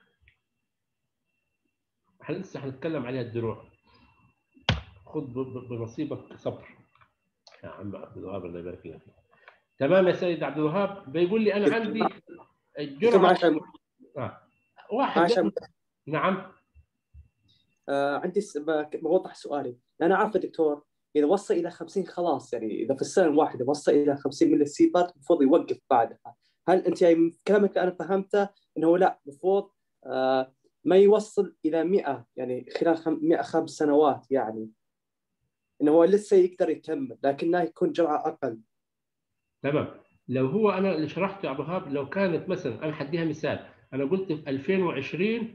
احنا لسه هنتكلم عليها الدروع خد ب- ب- بنصيبك صبر يا عم عبد الوهاب الله يبارك لك تمام يا سيد عبد الوهاب بيقول لي انا عندي دكتور الجرعه معلش آه. واحد معلش قبل- نعم آه عندي س- ب- بوضح سؤالي انا عارف يا دكتور اذا وصل الى 50 خلاص يعني اذا في السنه الواحده وصل الى 50 ملي سيفر المفروض يوقف بعدها هل انت يعني من كلامك انا فهمته انه هو لا المفروض آه ما يوصل الى 100 يعني خلال خم... 100 خمس سنوات يعني انه هو لسه يقدر يكمل لكنه يكون جرعه اقل تمام لو هو انا اللي شرحته يا ابو هاب لو كانت مثلا انا هديها مثال انا قلت في 2020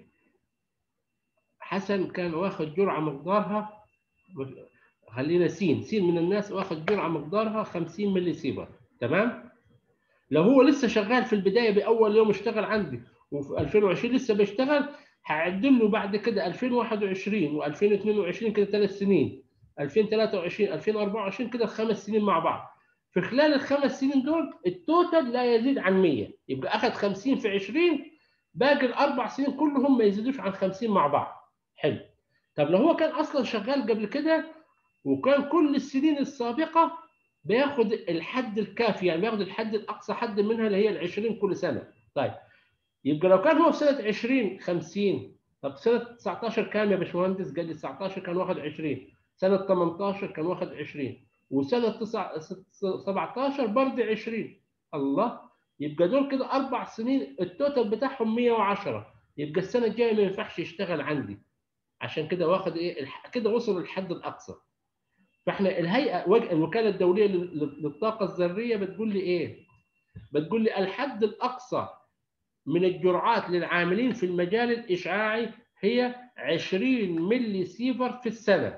حسن كان واخد جرعه مقدارها خلينا سين سين من الناس واخد جرعه مقدارها 50 ملي سيفر تمام لو هو لسه شغال في البدايه باول يوم اشتغل عندي وفي 2020 لسه بيشتغل هعدل له بعد كده 2021 و2022 كده ثلاث سنين 2023 2024 كده خمس سنين مع بعض في خلال الخمس سنين دول التوتال لا يزيد عن 100 يبقى اخذ 50 في 20 باقي الاربع سنين كلهم ما يزيدوش عن 50 مع بعض حلو طب لو هو كان اصلا شغال قبل كده وكان كل السنين السابقه بياخد الحد الكافي يعني بياخد الحد الاقصى حد منها اللي هي ال 20 كل سنه طيب يبقى لو كان هو في سنه 20 50 طب سنه 19 كام يا باشمهندس؟ قال لي 19 كان واخد 20 سنه 18 كان واخد 20 وسنه 9 17 برضه 20 الله يبقى دول كده اربع سنين التوتال بتاعهم 110 يبقى السنه الجايه ما ينفعش يشتغل عندي عشان كده واخد ايه الح- كده وصل للحد الاقصى فاحنا الهيئه وج- الوكاله الدوليه لل- لل- للطاقه الذريه بتقول لي ايه؟ بتقول لي الحد الاقصى من الجرعات للعاملين في المجال الاشعاعي هي 20 ملي سيفر في السنه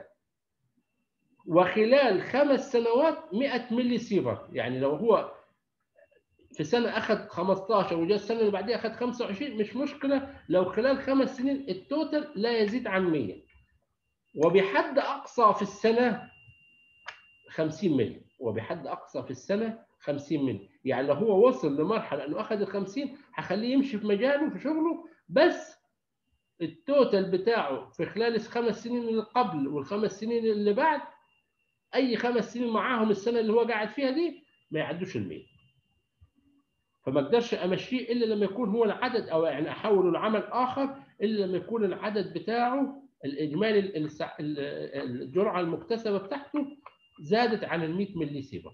وخلال خمس سنوات 100 ملي سيفر يعني لو هو في سنه اخذ 15 وجاء السنه اللي بعديها اخذ 25 مش مشكله لو خلال خمس سنين التوتال لا يزيد عن 100 وبحد اقصى في السنه 50 ملي وبحد اقصى في السنه 50 ملي يعني لو هو وصل لمرحله انه اخذ ال 50 هخليه يمشي في مجاله في شغله بس التوتال بتاعه في خلال الخمس سنين اللي قبل والخمس سنين اللي بعد اي خمس سنين معاهم السنه اللي هو قاعد فيها دي ما يعدوش ال 100 فما اقدرش امشيه الا لما يكون هو العدد او يعني احوله لعمل اخر الا لما يكون العدد بتاعه الاجمالي السع- ال- الجرعه المكتسبه بتاعته زادت عن ال 100 ملي سيبر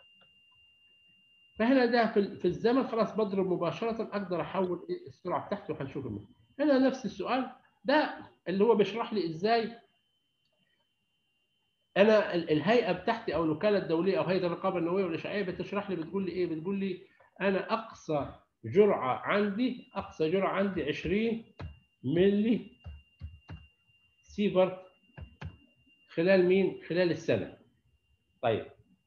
فهنا ده في ال- في الزمن خلاص بضرب مباشره اقدر احول إيه السرعه بتاعته هنشوف المثال. هنا نفس السؤال ده اللي هو بيشرح لي ازاي انا ال- الهيئه بتاعتي او الوكاله الدوليه او هيئه الرقابه النوويه والاشعاعيه بتشرح لي بتقول لي ايه بتقول لي انا اقصى جرعه عندي اقصى جرعه عندي 20 ملي سيفر خلال مين خلال السنه طيب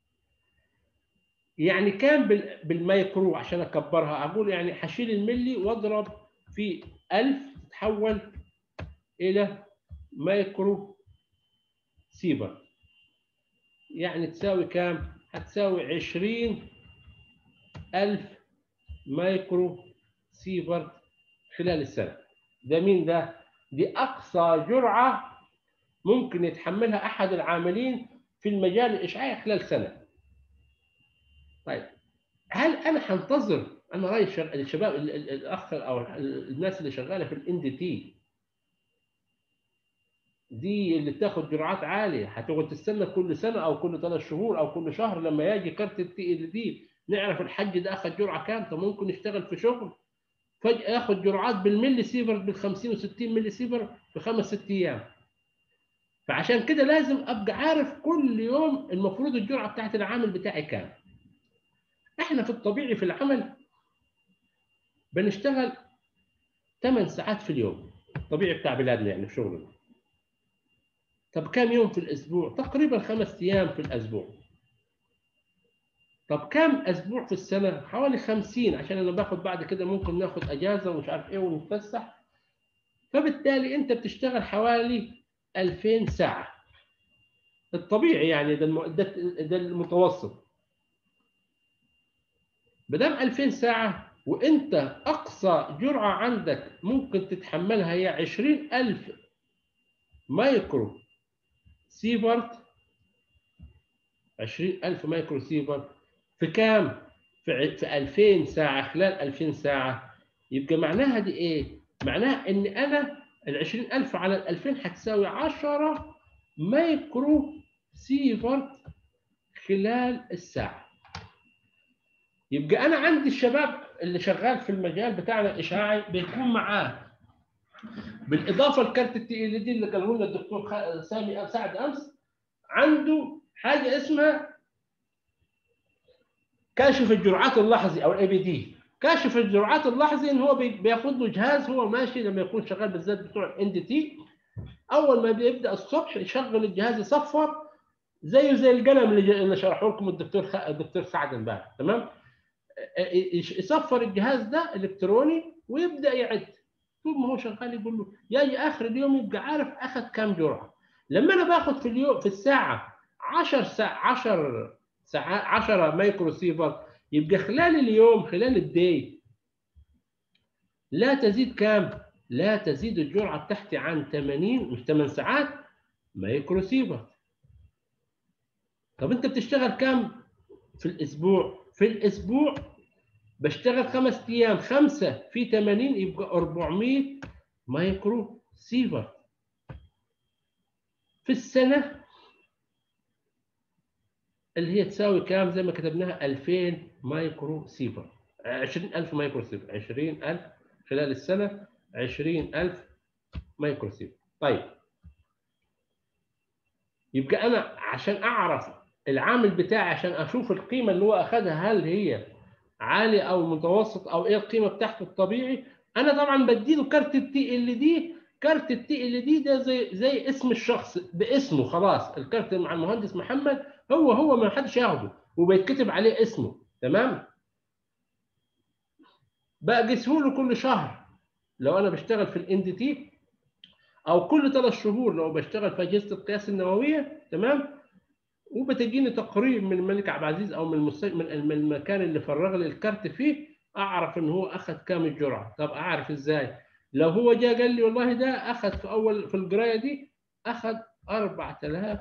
يعني كام بال- بالمايكرو عشان اكبرها اقول يعني هشيل الملي واضرب في 1000 تتحول الى مايكرو سيفر يعني تساوي كام؟ هتساوي 20 ألف مايكرو سيفر خلال السنة ده مين ده؟ دي أقصى جرعة ممكن يتحملها أحد العاملين في المجال الإشعاعي خلال سنة طيب هل أنا هنتظر أنا رأي الشغ- الشباب ال- ال- الأخ أو ال- الناس اللي شغالة في الإن دي تي دي اللي بتاخد جرعات عاليه هتقعد تستنى كل سنه او كل ثلاث شهور او كل شهر لما يجي كارت التي ال دي نعرف الحج ده اخذ جرعه كام طب ممكن يشتغل في شغل فجاه ياخد جرعات بالملي سيفر بال 50 و60 ملي سيفر في خمس ست ايام فعشان كده لازم ابقى عارف كل يوم المفروض الجرعه بتاعت العامل بتاعي كام احنا في الطبيعي في العمل بنشتغل 8 ساعات في اليوم الطبيعي بتاع بلادنا يعني في شغلنا طب كم يوم في الاسبوع؟ تقريبا خمس ايام في الاسبوع. طب كم اسبوع في السنه؟ حوالي 50 عشان انا باخد بعد كده ممكن ناخد اجازه ومش عارف ايه ونتفسح. فبالتالي انت بتشتغل حوالي 2000 ساعه. الطبيعي يعني ده الم- ده ده المتوسط. ما دام 2000 ساعه وانت اقصى جرعه عندك ممكن تتحملها هي 20000 مايكرو سيفرت 20000 مايكرو سيفرت في كام؟ في ع- في 2000 ساعة خلال 2000 ساعة يبقى معناها دي إيه؟ معناها إن أنا ال 20000 على ال 2000 هتساوي 10 مايكرو سيفرت خلال الساعة يبقى أنا عندي الشباب اللي شغال في المجال بتاعنا الإشعاعي بيكون معاه بالاضافه لكارت التي ال دي اللي قاله لنا الدكتور خ- سامي سعد امس عنده حاجه اسمها كاشف الجرعات اللحظي او الاي بي دي كاشف الجرعات اللحظي ان هو بي- بياخد له جهاز هو ماشي لما يكون شغال بالذات بتوع الان دي تي اول ما بيبدا الصبح يشغل الجهاز يصفر زيه زي القلم اللي, ج- اللي شرحه لكم الدكتور خ... الدكتور سعد امبارح تمام يش- يصفر الجهاز ده الكتروني ويبدا يعد طول ما هو شغال يقول له يجي اخر اليوم يبقى عارف اخذ كام جرعه لما انا باخد في اليوم في الساعه 10 ساعة 10 ساعات 10 مايكرو سيفر يبقى خلال اليوم خلال الدي لا تزيد كام؟ لا تزيد الجرعه بتاعتي عن 80 مش 8 ساعات مايكرو سيفر طب انت بتشتغل كام في الاسبوع؟ في الاسبوع بشتغل خمس ايام خمسه في 80 يبقى 400 مايكرو سيفر في السنه اللي هي تساوي كام زي ما كتبناها 2000 مايكرو سيفر 20000 مايكرو سيفر 20000 خلال السنه 20000 مايكرو سيفر طيب يبقى انا عشان اعرف العامل بتاعي عشان اشوف القيمه اللي هو اخذها هل هي عالي او متوسط او ايه القيمه بتاعته الطبيعي انا طبعا بديله كارت التي ال دي كارت التي ال دي ده زي زي اسم الشخص باسمه خلاص الكارت مع المهندس محمد هو هو ما حدش ياخده وبيتكتب عليه اسمه تمام بقيسه له كل شهر لو انا بشتغل في الان دي تي او كل ثلاث شهور لو بشتغل في اجهزه القياس النوويه تمام وبتجيني تقرير من الملك عبد العزيز او من المست... من المكان اللي فرغ لي الكارت فيه اعرف ان هو اخذ كام الجرعه طب اعرف ازاي لو هو جاء قال لي والله ده اخذ في اول في القرايه دي اخذ 4000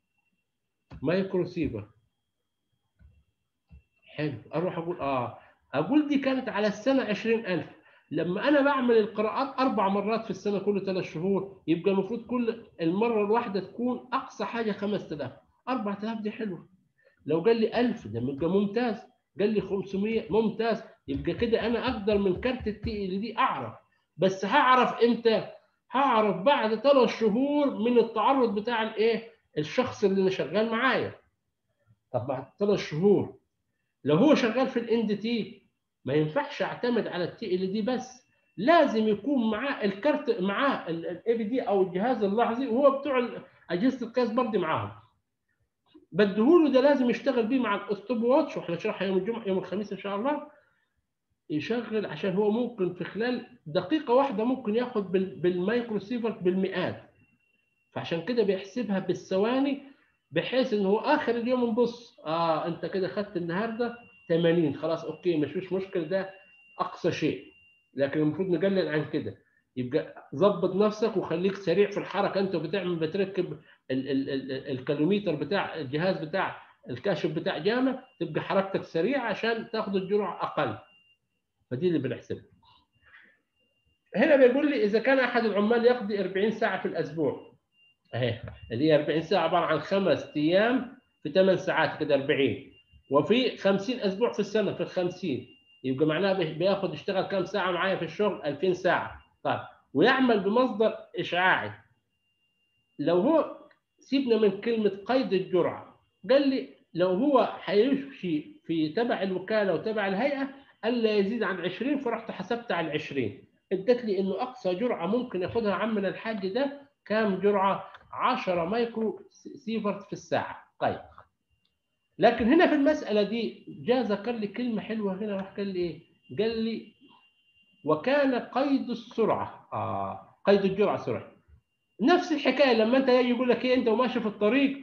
مايكرو سيفر حلو اروح اقول اه اقول دي كانت على السنه 20000 لما انا بعمل القراءات اربع مرات في السنه كل ثلاث شهور يبقى المفروض كل المره الواحده تكون اقصى حاجه 5000 4000 دي حلوه لو قال لي 1000 ده يبقى ممتاز قال لي 500 ممتاز يبقى كده انا اقدر من كارت التي ال دي اعرف بس هعرف امتى هعرف بعد ثلاث شهور من التعرض بتاع الايه الشخص اللي أنا شغال معايا طب بعد ثلاث شهور لو هو شغال في الاند تي ما ينفعش اعتمد على التي ال دي بس لازم يكون معاه الكارت معاه الاي بي دي او الجهاز اللحظي وهو بتوع اجهزه القياس برضه معاهم بديهوله ده لازم يشتغل بيه مع الاستوب واتش واحنا شرحها يوم الجمعه يوم الخميس ان شاء الله يشغل عشان هو ممكن في خلال دقيقه واحده ممكن ياخد بال- بالمايكرو سيفرت بالمئات فعشان كده بيحسبها بالثواني بحيث ان هو اخر اليوم نبص اه انت كده خدت النهارده 80 خلاص اوكي مش مش مشكله ده اقصى شيء لكن المفروض نقلل عن كده يبقى ظبط نفسك وخليك سريع في الحركه انت بتعمل بتركب ال- ال- ال- الكالوميتر بتاع الجهاز بتاع الكاشف بتاع جامع تبقى حركتك سريعه عشان تاخد الجرعه اقل فدي اللي بنحسبها هنا بيقول لي اذا كان احد العمال يقضي 40 ساعه في الاسبوع اهي اللي هي 40 ساعه عباره عن خمس ايام في 8 ساعات كده 40 وفي 50 اسبوع في السنه في ال 50 يبقى معناها بي- بياخد يشتغل كام ساعه معايا في الشغل 2000 ساعه طيب ويعمل بمصدر اشعاعي لو هو سيبنا من كلمه قيد الجرعه قال لي لو هو هيمشي في تبع الوكاله وتبع الهيئه الا يزيد عن 20 فرحت حسبت على ال 20 ادت لي انه اقصى جرعه ممكن ياخدها عمنا الحاج ده كام جرعه 10 مايكرو سيفرت في الساعه طيب لكن هنا في المساله دي جاء ذكر لي كلمه حلوه هنا راح قال لي ايه قال لي وكان قيد السرعه اه قيد الجرعه سرعه نفس الحكايه لما انت يجي يقول لك ايه انت وماشي في الطريق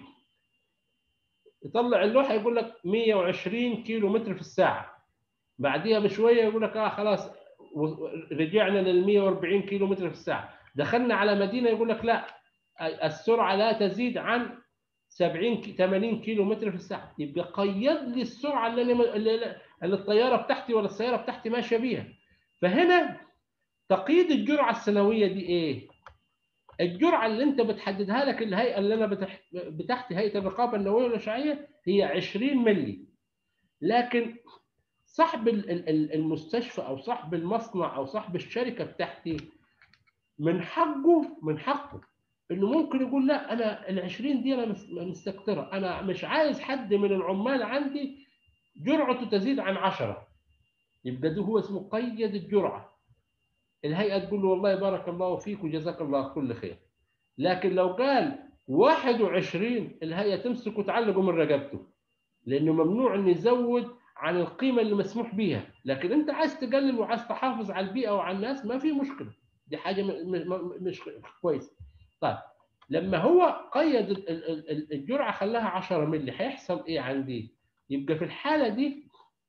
يطلع اللوحه يقول لك 120 كيلو متر في الساعه بعديها بشويه يقول لك اه خلاص و- رجعنا لل 140 كيلو متر في الساعه دخلنا على مدينه يقول لك لا السرعه لا تزيد عن 70 كي- 80 كيلو متر في الساعه يبقى قيد لي السرعه اللي أنا- اللي اللي الطياره بتاعتي ولا السياره بتاعتي ماشيه بيها فهنا تقييد الجرعه السنويه دي ايه الجرعه اللي انت بتحددها لك الهيئه اللي انا بتح... بتاعتي هيئه الرقابه النوويه والاشعاعيه هي 20 ملي لكن صاحب ال- ال- ال- المستشفى او صاحب المصنع او صاحب الشركه بتاعتي من حقه من حقه انه ممكن يقول لا انا ال 20 دي انا مس- مستكترة انا مش عايز حد من العمال عندي جرعته تزيد عن 10 يبقى ده هو اسمه قيد الجرعه الهيئه تقول له والله بارك الله فيك وجزاك الله كل خير لكن لو قال 21 الهيئه تمسكه وتعلقه من رقبته لانه ممنوع انه يزود عن القيمه اللي مسموح بيها لكن انت عايز تقلل وعايز تحافظ على البيئه وعلى الناس ما في مشكله دي حاجه م- م- م- مش كويسه طيب لما هو قيد ال- ال- ال- الجرعه خلاها 10 مللي هيحصل ايه عندي يبقى في الحاله دي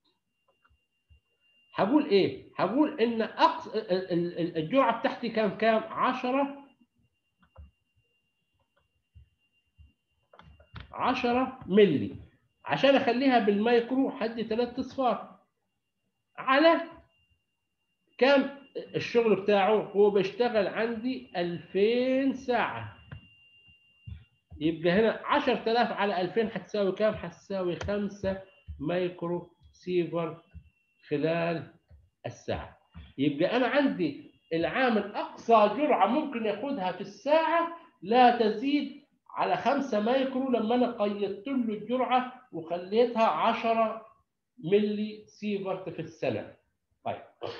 هقول ايه هقول ان أقص... ال- ال- ال- الجرعه بتاعتي كام كام 10 10 مللي عشان اخليها بالمايكرو حد ثلاث اصفار على كام الشغل بتاعه هو بيشتغل عندي 2000 ساعة يبقى هنا 10000 على 2000 هتساوي كام؟ هتساوي 5 مايكرو سيفر خلال الساعة يبقى أنا عندي العامل أقصى جرعة ممكن ياخدها في الساعة لا تزيد على 5 مايكرو لما أنا قيدت له الجرعة وخليتها 10 ملي سيفرت في السنة طيب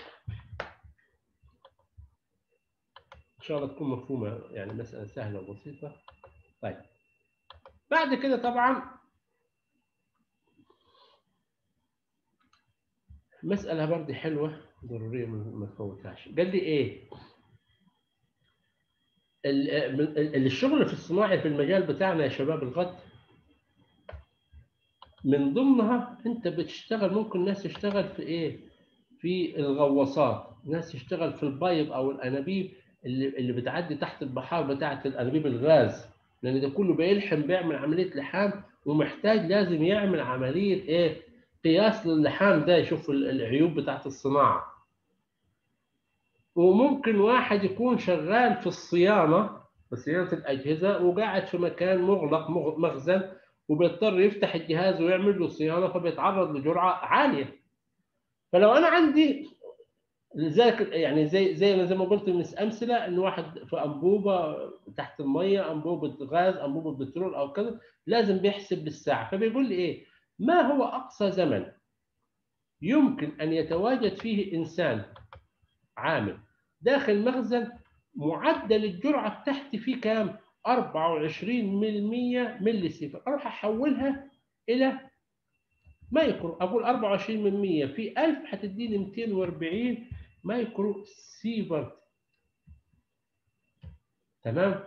ان شاء الله تكون مفهومه يعني مساله سهله وبسيطه طيب بعد كده طبعا مساله برضه حلوه ضروريه ما تفوتهاش قال لي ايه ال- ال- الشغل في الصناعي في المجال بتاعنا يا شباب الغد من ضمنها انت بتشتغل ممكن ناس تشتغل في ايه في الغواصات ناس يشتغل في البايب او الانابيب اللي اللي بتعدي تحت البحار بتاعه الانابيب الغاز لان ده كله بيلحم بيعمل عمليه لحام ومحتاج لازم يعمل عمليه ايه قياس للحام ده يشوف ال- العيوب بتاعت الصناعة وممكن واحد يكون شغال في الصيانة في صيانة الأجهزة وقاعد في مكان مغلق مغ- مخزن وبيضطر يفتح الجهاز ويعمل له صيانة فبيتعرض لجرعة عالية فلو أنا عندي لذلك يعني زي زي ما زي ما قلت من امثله ان واحد في انبوبه تحت الميه انبوبه غاز انبوبه بترول او كذا لازم بيحسب بالساعه فبيقول لي ايه ما هو اقصى زمن يمكن ان يتواجد فيه انسان عامل داخل مخزن معدل الجرعه بتاعتي فيه كام 24 ملي سيفر اروح احولها الى مايكرو اقول 24 من 100 في 1000 هتديني 240 مايكرو سيفرت تمام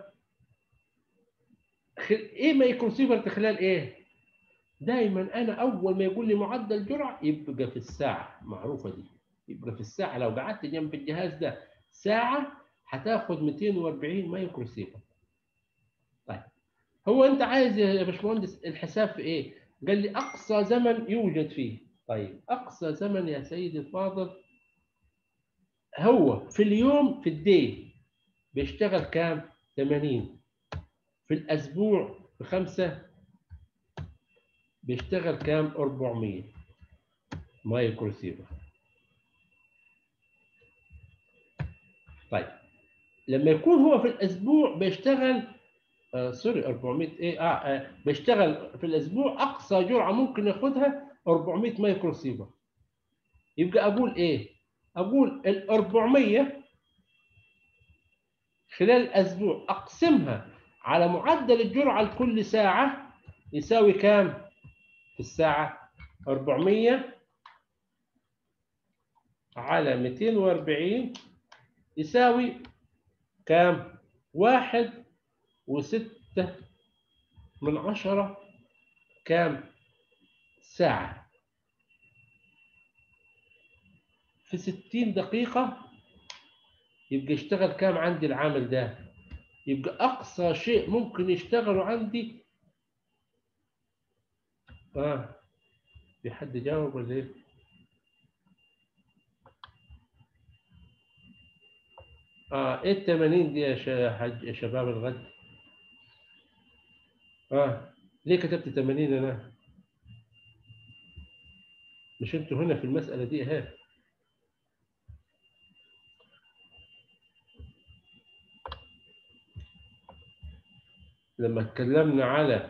خ- ايه مايكرو سيفرت خلال ايه دايما انا اول ما يقول لي معدل جرعه يبقى في الساعه معروفه دي يبقى في الساعه لو قعدت جنب الجهاز ده ساعه هتاخد 240 مايكرو سيفرت طيب هو انت عايز يا باشمهندس الحساب في ايه قال لي اقصى زمن يوجد فيه طيب اقصى زمن يا سيدي الفاضل هو في اليوم في الدي بيشتغل كام 80 في الاسبوع في خمسة بيشتغل كام 400 مايكرو سيفر طيب لما يكون هو في الاسبوع بيشتغل آه سوري 400 ايه آه, اه بيشتغل في الاسبوع اقصى جرعه ممكن ياخدها 400 مايكرو سيفر يبقى اقول ايه؟ اقول ال 400 خلال الاسبوع اقسمها على معدل الجرعه لكل ساعه يساوي كام؟ في الساعه 400 على 240 يساوي كام؟ واحد وستة من عشرة كام ساعة في ستين دقيقة يبقى يشتغل كام عندي العامل ده يبقى أقصى شيء ممكن يشتغله عندي آه في حد جاوب ولا إيه؟ اه ايه ال 80 دي يا ش- حاج يا شباب الغد؟ اه ليه كتبت 80 انا؟ مش انتوا هنا في المسألة دي اهي لما اتكلمنا على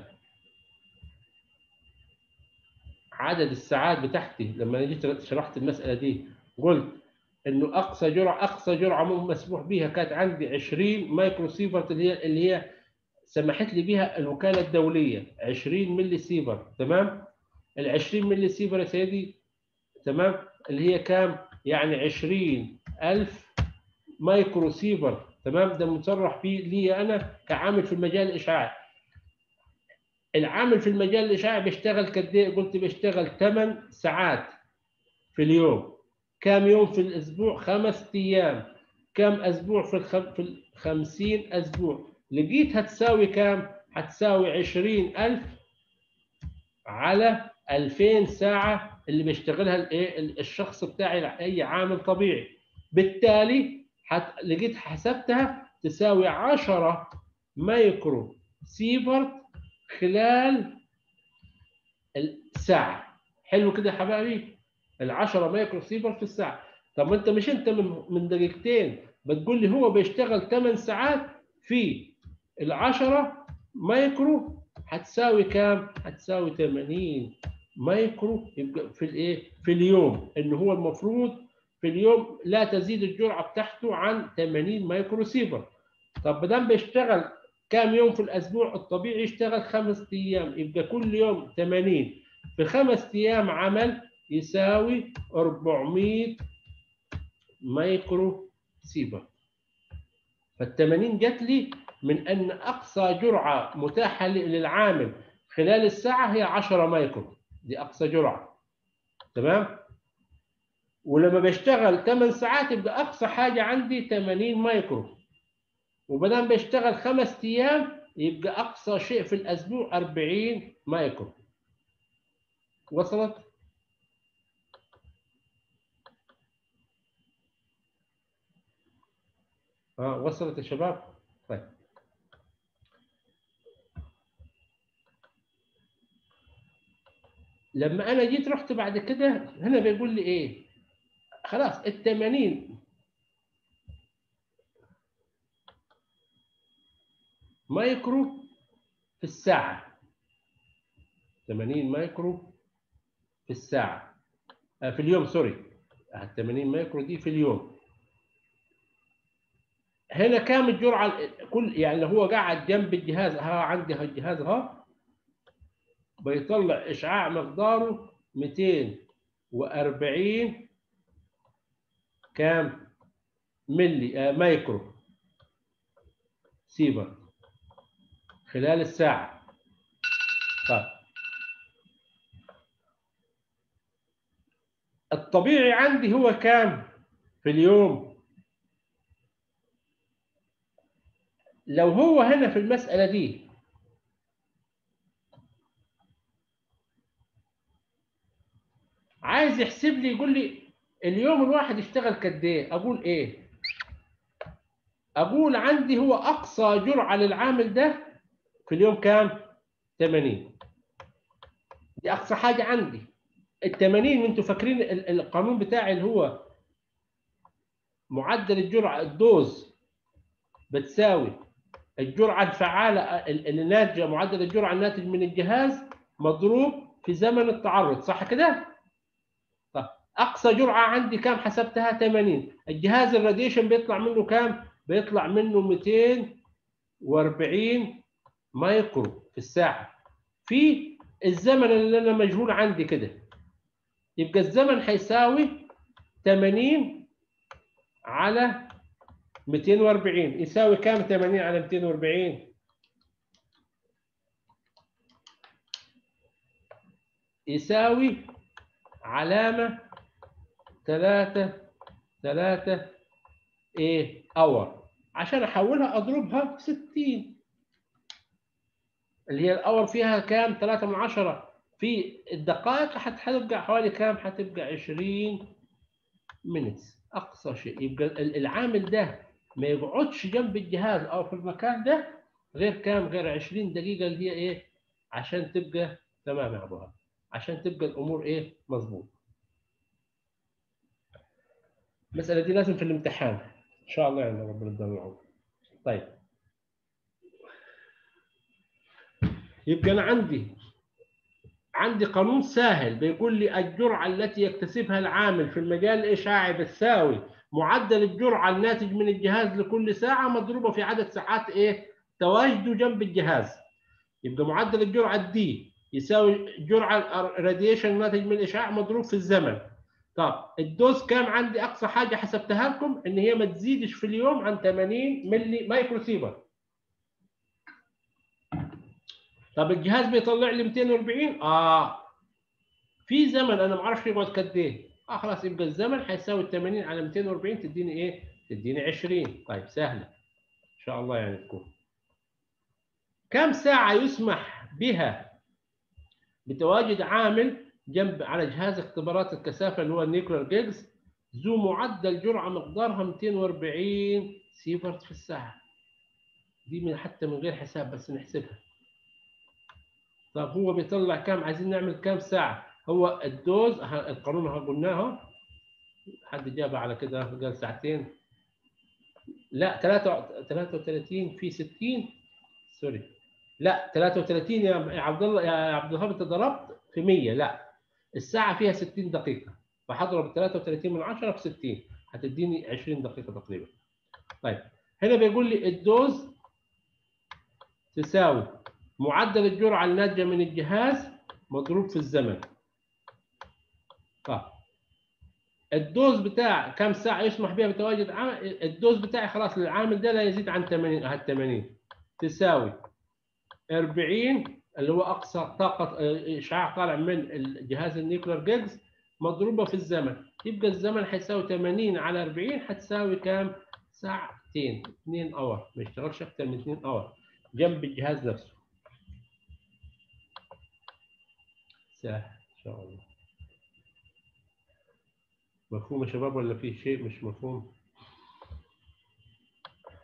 عدد الساعات بتاعتي لما أنا جيت شرحت المسألة دي قلت انه اقصى جرعه اقصى جرعه مو- مسموح بها كانت عندي 20 مايكرو سيفرت اللي هي اللي هي سمحت لي بها الوكاله الدوليه 20 ملي سيفر تمام ال 20 ملي سيفر يا سيدي تمام اللي هي كام يعني 20000 مايكرو سيفر تمام ده مصرح فيه لي انا كعامل في المجال الاشعاعي العامل في المجال الاشعاعي بيشتغل قد ايه قلت بيشتغل 8 ساعات في اليوم كم يوم في الاسبوع خمس ايام كم اسبوع في الخم... في الخمسين اسبوع لقيت هتساوي كام هتساوي عشرين الف على 2000 ساعة اللي بيشتغلها الايه الشخص بتاعي اي عامل طبيعي بالتالي حت... لقيت حسبتها تساوي 10 مايكرو سيفرت خلال الساعة حلو كده يا حبايبي ال 10 مايكرو سيفر في الساعة طب ما انت مش انت من من دقيقتين بتقول لي هو بيشتغل 8 ساعات في ال 10 مايكرو هتساوي كام؟ هتساوي 80 مايكرو يبقى في الايه؟ في اليوم ان هو المفروض في اليوم لا تزيد الجرعه بتاعته عن 80 مايكرو سيفر. طب ما دام بيشتغل كام يوم في الاسبوع الطبيعي يشتغل خمس ايام يبقى كل يوم 80 في خمس ايام عمل يساوي 400 مايكرو سيفر. فال 80 جت لي من ان اقصى جرعه متاحه للعامل خلال الساعه هي 10 مايكرو دي اقصى جرعه تمام ولما بشتغل 8 ساعات يبقى اقصى حاجه عندي 80 مايكرو وبدل بشتغل خمس ايام يبقى اقصى شيء في الاسبوع 40 مايكرو وصلت ها وصلت يا شباب طيب لما انا جيت رحت بعد كده هنا بيقول لي ايه خلاص ال 80 مايكرو في الساعة 80 مايكرو في الساعة آه في اليوم سوري ال 80 مايكرو دي في اليوم هنا كام الجرعة كل يعني لو هو قاعد جنب الجهاز ها عندي الجهاز ها بيطلع إشعاع مقداره 240 كام ملي آه مايكرو سيبر خلال الساعة طيب الطبيعي عندي هو كام في اليوم لو هو هنا في المسألة دي عايز يحسب لي يقول لي اليوم الواحد يشتغل قد ايه اقول ايه اقول عندي هو اقصى جرعة للعامل ده في اليوم كام 80 دي اقصى حاجة عندي ال 80 انتوا فاكرين القانون بتاعي اللي هو معدل الجرعة الدوز بتساوي الجرعة الفعالة اللي ناتجة معدل الجرعة الناتج من الجهاز مضروب في زمن التعرض صح كده؟ طيب أقصى جرعة عندي كام حسبتها 80 الجهاز الراديشن بيطلع منه كام؟ بيطلع منه 240 مايكرو في الساعة في الزمن اللي أنا مجهول عندي كده يبقى الزمن هيساوي 80 على 240 يساوي كام 80 على 240 يساوي علامة 3 3 ايه اور عشان احولها اضربها في 60 اللي هي الاور فيها كام 3 من 10 في الدقائق هتبقى حوالي كام هتبقى 20 مينتس اقصى شيء يبقى العامل ده ما يقعدش جنب الجهاز او في المكان ده غير كام غير 20 دقيقه اللي هي ايه عشان تبقى تمام يا ابوها عشان تبقى الامور ايه مظبوط المساله دي لازم في الامتحان ان شاء الله يعني ربنا يدينا العمر طيب يبقى انا عندي عندي قانون سهل بيقول لي الجرعه التي يكتسبها العامل في المجال الاشعاعي بتساوي معدل الجرعه الناتج من الجهاز لكل ساعه مضروبه في عدد ساعات ايه تواجده جنب الجهاز يبقى معدل الجرعه دي يساوي جرعه الراديشن الناتج من الاشعاع مضروب في الزمن طب الدوز كام عندي اقصى حاجه حسبتها لكم ان هي ما تزيدش في اليوم عن 80 ملي مايكرو سيبر طب الجهاز بيطلع لي 240 اه في زمن انا ما اعرفش يقعد قد ايه اه خلاص يبقى الزمن هيساوي 80 على 240 تديني ايه تديني 20 طيب سهله ان شاء الله يعني تكون كم ساعه يسمح بها بتواجد عامل جنب على جهاز اختبارات الكثافه اللي هو النيوكلير جيجز ذو معدل جرعه مقدارها 240 سيفرت في الساعه دي من حتى من غير حساب بس نحسبها طب هو بيطلع كام عايزين نعمل كام ساعه هو الدوز القانون قلناه حد جاب على كده قال ساعتين لا 33 في 60 سوري لا 33 يا عبد الله يا عبد الوهاب انت ضربت في 100 لا الساعه فيها 60 دقيقه فهضرب 33 من 10 في 60 هتديني 20 دقيقه تقريبا طيب هنا بيقول لي الدوز تساوي معدل الجرعه الناتجه من الجهاز مضروب في الزمن طيب الدوز بتاع كم ساعه يسمح بها بتواجد عامل الدوز بتاعي خلاص العامل ده لا يزيد عن 80 اه 80 تساوي 40 اللي هو اقصى طاقه اشعاع طالع من الجهاز النيوكلير جيجز مضروبه في الزمن يبقى الزمن هيساوي 80 على 40 هتساوي كام؟ ساعتين 2 اور ما يشتغلش اكتر من 2 اور جنب الجهاز نفسه سهل ان شاء الله مفهوم يا شباب ولا في شيء مش مفهوم؟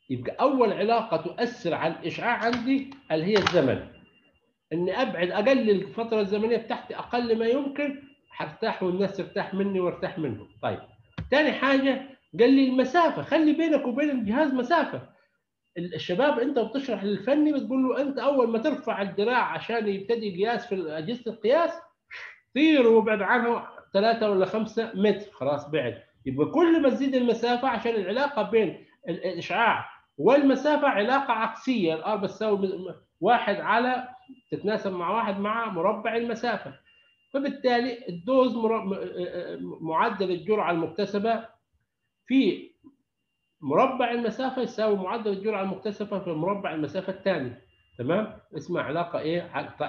يبقى اول علاقه تؤثر على الاشعاع عندي اللي هي الزمن اني ابعد اقلل الفتره الزمنيه بتاعتي اقل ما يمكن هرتاح والناس ترتاح مني وارتاح منهم طيب تاني حاجه قال لي المسافه خلي بينك وبين الجهاز مسافه الشباب انت بتشرح للفني بتقول له انت اول ما ترفع الدراع عشان يبتدي قياس في اجهزه القياس طير وابعد عنه ثلاثة ولا خمسة متر خلاص بعد يبقى كل ما تزيد المسافة عشان العلاقة بين الإشعاع والمسافة علاقة عكسية الآر بتساوي واحد على تتناسب مع واحد مع مربع المسافة فبالتالي الدوز معدل الجرعة المكتسبة في مربع المسافة يساوي معدل الجرعة المكتسبة في مربع المسافة الثاني تمام اسمها علاقة إيه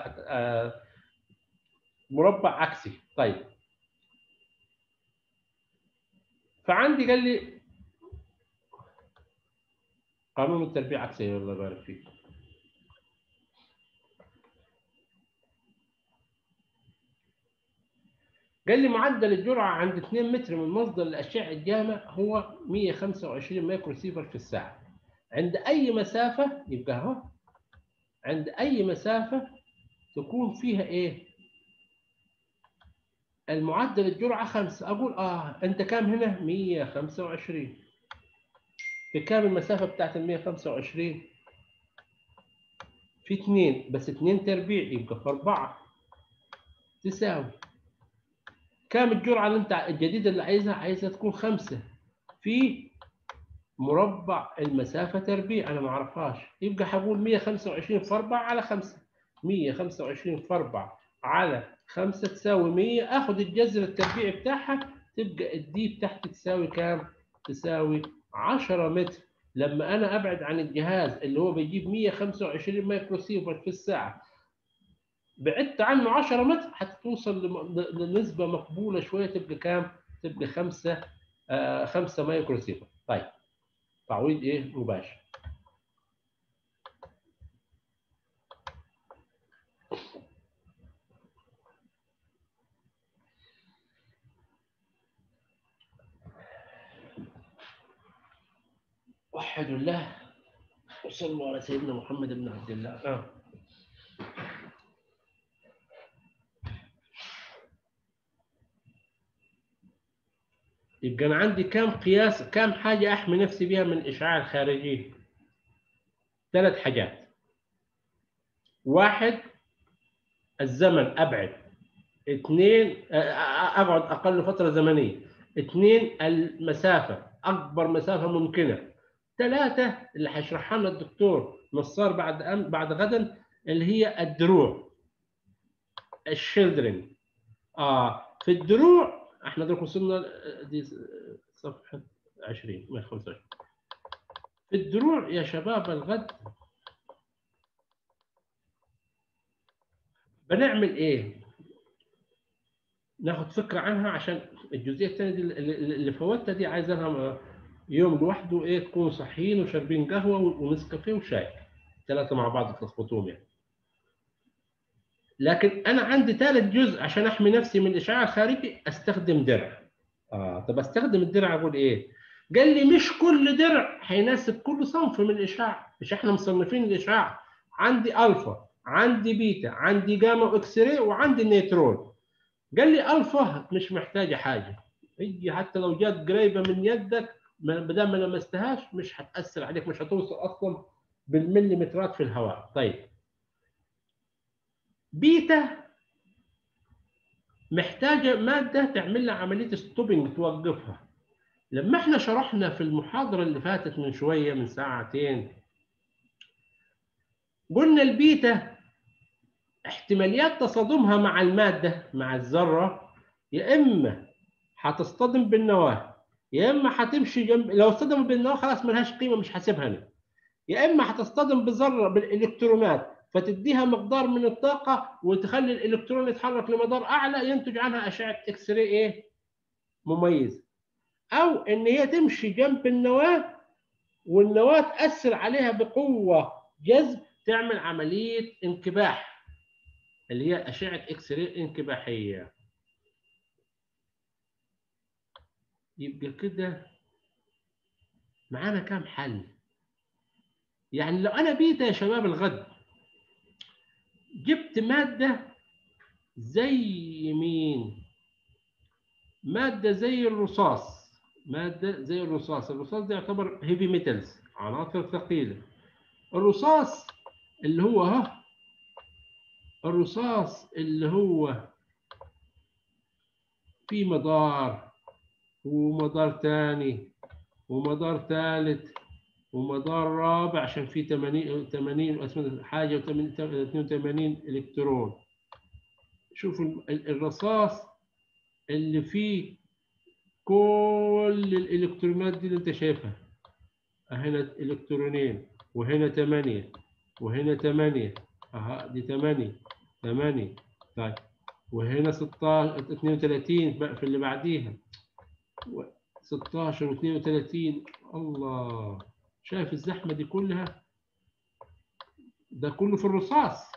مربع عكسي طيب فعندي قال لي قانون التربيع عكسي الله يبارك فيك قال لي معدل الجرعة عند 2 متر من مصدر الأشعة الجامة هو 125 مايكرو سيفر في الساعة عند أي مسافة يبقى اهو عند أي مسافة تكون فيها إيه؟ المعدل الجرعة خمسة أقول آه أنت كام هنا؟ 125 في كام المسافة بتاعت ال 125 في اثنين بس اثنين تربيع يبقى في أربعة تساوي كام الجرعة اللي أنت الجديدة اللي عايزها؟ عايزها تكون خمسة في مربع المسافة تربيع أنا ما أعرفهاش يبقى هقول 125 في 4 على 5 125 في 4 على 5 تساوي 100 آخد الجذر التربيعي بتاعها تبقى الدي بتاعتي تساوي كام؟ تساوي 10 متر لما انا ابعد عن الجهاز اللي هو بيجيب 125 مايكرو سيفر في الساعه بعدت عنه 10 متر هتوصل لنسبه مقبوله شويه تبقى كام؟ تبقى 5 آه 5 مايكرو سيفر طيب تعويض ايه مباشر وحدوا الله وصلوا على سيدنا محمد بن عبد الله آه. يبقى انا عندي كم قياس كم حاجه احمي نفسي بها من الاشعاع الخارجي ثلاث حاجات واحد الزمن ابعد اثنين اقعد اقل فتره زمنيه اثنين المسافه اكبر مسافه ممكنه ثلاثه اللي هيشرحها لنا الدكتور نصار بعد أم بعد غدا اللي هي الدروع الشيلدرنج اه في الدروع احنا دول وصلنا دي صفحه 20 ما 25 في الدروع يا شباب الغد بنعمل ايه؟ ناخد فكره عنها عشان الجزئيه الثانيه دي اللي فوتها دي عايزينها يوم لوحده ايه تكونوا صاحيين وشاربين قهوه ونسكافيه وشاي ثلاثه مع بعض تلخبطوهم يعني لكن انا عندي ثالث جزء عشان احمي نفسي من الاشعاع الخارجي استخدم درع اه طب استخدم الدرع اقول ايه قال لي مش كل درع هيناسب كل صنف من الاشعاع مش احنا مصنفين الاشعاع عندي الفا عندي بيتا عندي جاما واكس راي وعندي نيوترون قال لي الفا مش محتاجه حاجه هي حتى لو جات قريبه من يدك ما دام ما لمستهاش مش هتاثر عليك مش هتوصل اصلا بالمليمترات في الهواء طيب بيتا محتاجه ماده تعمل لها عمليه ستوبنج توقفها لما احنا شرحنا في المحاضره اللي فاتت من شويه من ساعتين قلنا البيتا احتماليات تصادمها مع الماده مع الذره يا اما هتصطدم بالنواه يا اما هتمشي جنب لو اصطدمت بالنواه خلاص ملهاش قيمه مش هسيبها انا يا اما هتصطدم بذره بالالكترونات فتديها مقدار من الطاقه وتخلي الالكترون يتحرك لمدار اعلى ينتج عنها اشعه اكس راي ايه مميز او ان هي تمشي جنب النواه والنواه تاثر عليها بقوه جذب تعمل عمليه انكباح اللي هي اشعه اكس راي انكباحيه يبقى كده معانا كام حل يعني لو انا بيتا يا شباب الغد جبت ماده زي مين ماده زي الرصاص ماده زي الرصاص الرصاص ده يعتبر هيفي ميتالز عناصر ثقيله الرصاص اللي هو ها الرصاص اللي هو في مدار ومدار تاني ومدار ثالث ومدار رابع عشان في 80 80 حاجه و 82 الكترون شوفوا الرصاص اللي فيه كل الالكترونات دي اللي انت شايفها هنا الكترونين وهنا 8 وهنا 8 اها دي 8 8 طيب وهنا 16 32 بقى في اللي بعديها 16 و32 الله شايف الزحمه دي كلها ده كله في الرصاص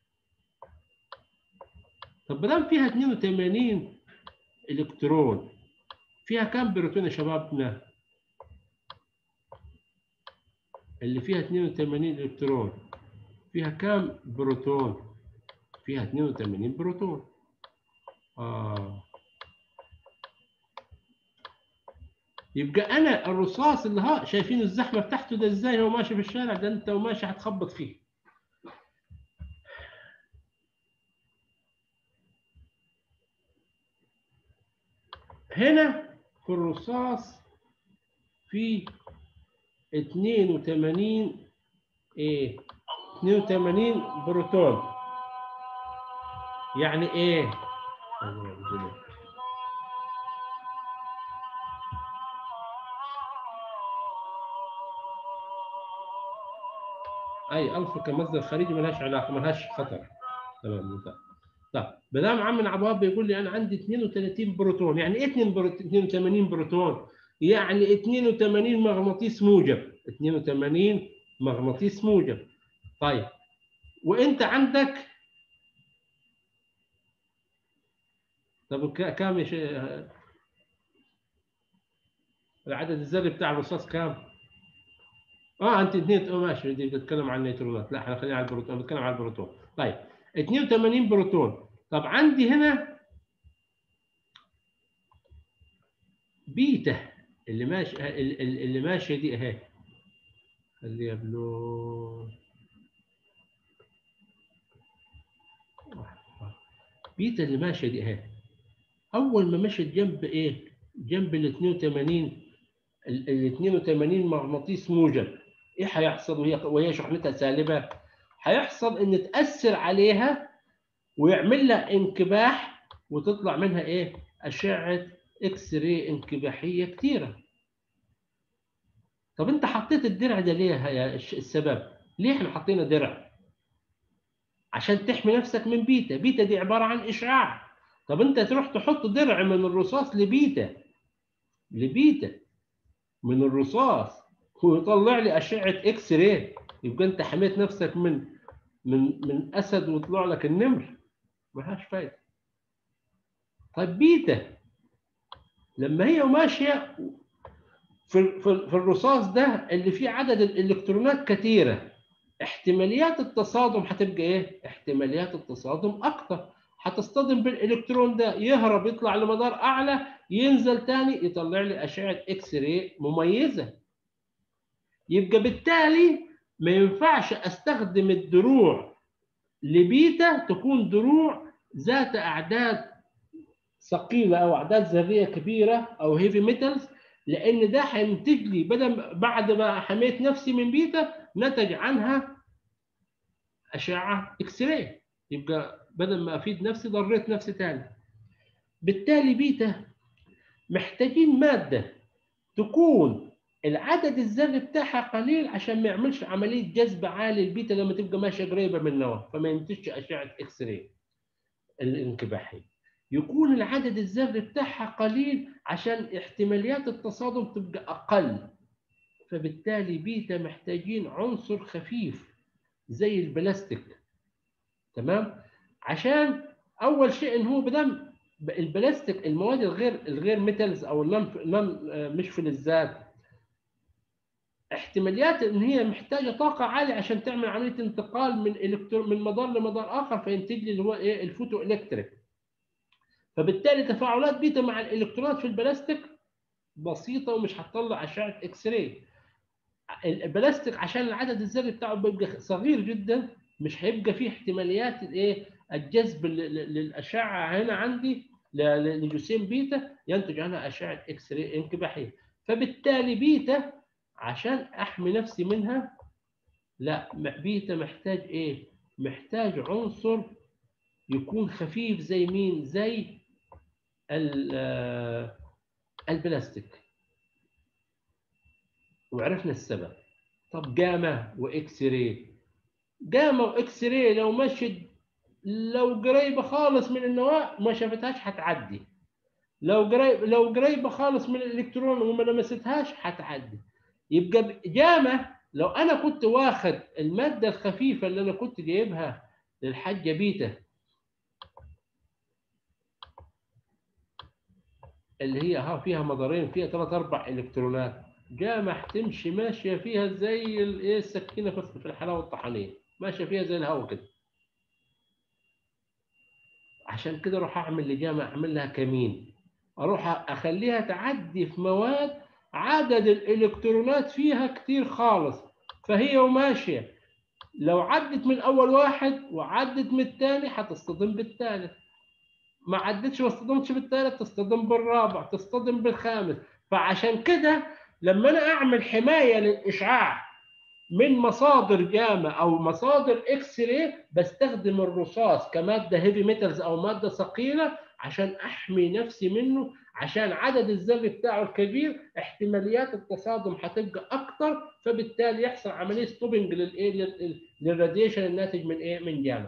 طب ما دام فيها 82 الكترون فيها كام بروتون يا شبابنا اللي فيها 82 الكترون فيها كام بروتون فيها 82 بروتون آه. يبقى انا الرصاص اللي ها شايفين الزحمه بتاعته ده ازاي هو ماشي في الشارع ده انت وماشي هتخبط فيه هنا في الرصاص في 82 ايه 82 بروتون يعني ايه اي الفا كمصدر خارجي ملهاش علاقه ملهاش خطر تمام ممتاز طيب ما دام عم عبد بيقول لي انا عندي 32 بروتون يعني ايه 82 بروتون؟ يعني 82 مغناطيس موجب 82 مغناطيس موجب طيب وانت عندك طب كام يا شيخ العدد الذري بتاع الرصاص كام؟ اه انت اثنين اه ماشي دي بتتكلم عن النيوترونات لا احنا خلينا على البروتون بتكلم على البروتون طيب 82 بروتون طب عندي هنا بيتا اللي ماشي اللي ماشيه دي اهي خليها بلون بيتا اللي ماشيه دي اهي اول ما مشت جنب ايه جنب ال 82 ال 82 مغناطيس موجب ايه هيحصل وهي وهي شحنتها سالبه هيحصل ان تاثر عليها ويعمل لها انكباح وتطلع منها ايه اشعه اكس راي انكباحيه كثيره طب انت حطيت الدرع ده ليه يا السبب ليه احنا حطينا درع عشان تحمي نفسك من بيتا بيتا دي عباره عن اشعاع طب انت تروح تحط درع من الرصاص لبيتا لبيتا من الرصاص ويطلع لي اشعه اكس راي يبقى انت حميت نفسك من من من اسد وطلع لك النمر ملهاش فايده طيب بيتا لما هي ماشيه في في الرصاص ده اللي فيه عدد الالكترونات كثيره احتماليات التصادم هتبقى ايه؟ احتماليات التصادم اكتر هتصطدم بالالكترون ده يهرب يطلع لمدار اعلى ينزل تاني يطلع لي اشعه اكس راي مميزه يبقى بالتالي ما ينفعش استخدم الدروع لبيتا تكون دروع ذات اعداد ثقيله او اعداد ذريه كبيره او هيفي ميتالز لان ده هينتج لي بدل بعد ما حميت نفسي من بيتا نتج عنها اشعه اكس راي يبقى بدل ما افيد نفسي ضريت نفسي تاني بالتالي بيتا محتاجين ماده تكون العدد الذري بتاعها قليل عشان ما يعملش عمليه جذب عالي البيتا لما تبقى ماشيه قريبه من النواه فما ينتجش اشعه اكس راي الانكباحيه يكون العدد الذري بتاعها قليل عشان احتماليات التصادم تبقى اقل فبالتالي بيتا محتاجين عنصر خفيف زي البلاستيك تمام عشان اول شيء ان هو بدم البلاستيك المواد الغير الغير ميتالز او النم مش فلزات احتماليات ان هي محتاجه طاقه عاليه عشان تعمل عمليه انتقال من الكترون من مدار لمدار اخر فينتج لي اللي هو ايه الفوتو الكتريك فبالتالي تفاعلات بيتا مع الالكترونات في البلاستيك بسيطه ومش هتطلع اشعه اكس راي البلاستيك عشان العدد الذري بتاعه بيبقى صغير جدا مش هيبقى فيه احتماليات الايه الجذب للاشعه هنا عندي لجسيم بيتا ينتج عنها اشعه اكس راي انكباحيه فبالتالي بيتا عشان احمي نفسي منها لا بيتا محتاج ايه محتاج عنصر يكون خفيف زي مين زي البلاستيك وعرفنا السبب طب جاما واكس راي جاما واكس راي لو مشت لو قريبه خالص من النواه ما شافتهاش هتعدي لو قريب لو قريبه خالص من الالكترون وما لمستهاش هتعدي يبقى جاما لو انا كنت واخد الماده الخفيفه اللي انا كنت جايبها للحاجه بيتا اللي هي ها فيها مدارين فيها ثلاث اربع الكترونات جامع تمشي ماشيه فيها زي الايه السكينه في الحلاوه الطحينيه ماشيه فيها زي الهواء كده عشان كده اروح اعمل لجامع اعمل لها كمين اروح اخليها تعدي في مواد عدد الالكترونات فيها كتير خالص فهي وماشيه لو عدت من اول واحد وعدت من الثاني هتصطدم بالثالث ما عدتش ما اصطدمتش بالثالث تصطدم بالرابع تصطدم بالخامس فعشان كده لما انا اعمل حمايه للاشعاع من مصادر جاما او مصادر اكس راي بستخدم الرصاص كماده هيفي ميتالز او ماده ثقيله عشان احمي نفسي منه عشان عدد الذري بتاعه الكبير احتماليات التصادم هتبقى اكتر فبالتالي يحصل عمليه ستوبنج للايه للراديشن الناتج من ايه من جاما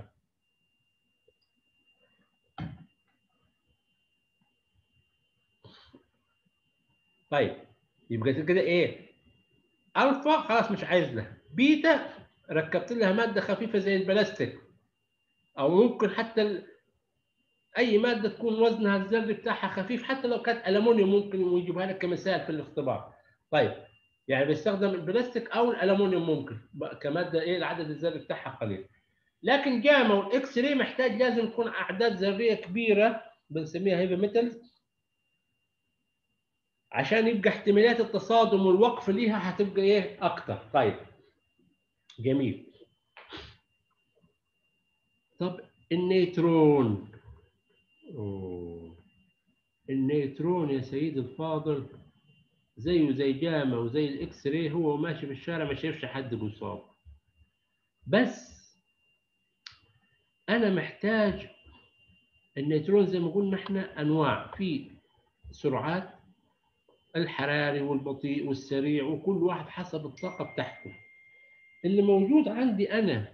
طيب يبقى كده ايه الفا خلاص مش عايز لها بيتا ركبت لها ماده خفيفه زي البلاستيك او ممكن حتى ال... اي ماده تكون وزنها الذري بتاعها خفيف حتى لو كانت المونيوم ممكن يجيبها لك كمثال في الاختبار طيب يعني بيستخدم البلاستيك او الالومنيوم ممكن كماده ايه العدد الذري بتاعها قليل لكن جاما والاكس راي محتاج لازم يكون اعداد ذريه كبيره بنسميها هيفي ميتالز عشان يبقى احتماليات التصادم والوقف ليها هتبقى ايه اكتر طيب جميل طب النيترون أوه. النيترون يا سيدي الفاضل زيه زي جاما وزي الاكس راي هو ماشي في الشارع ما شايفش حد مصاب بس انا محتاج النيترون زي ما قلنا احنا انواع في سرعات الحراري والبطيء والسريع وكل واحد حسب الطاقه بتاعته اللي موجود عندي انا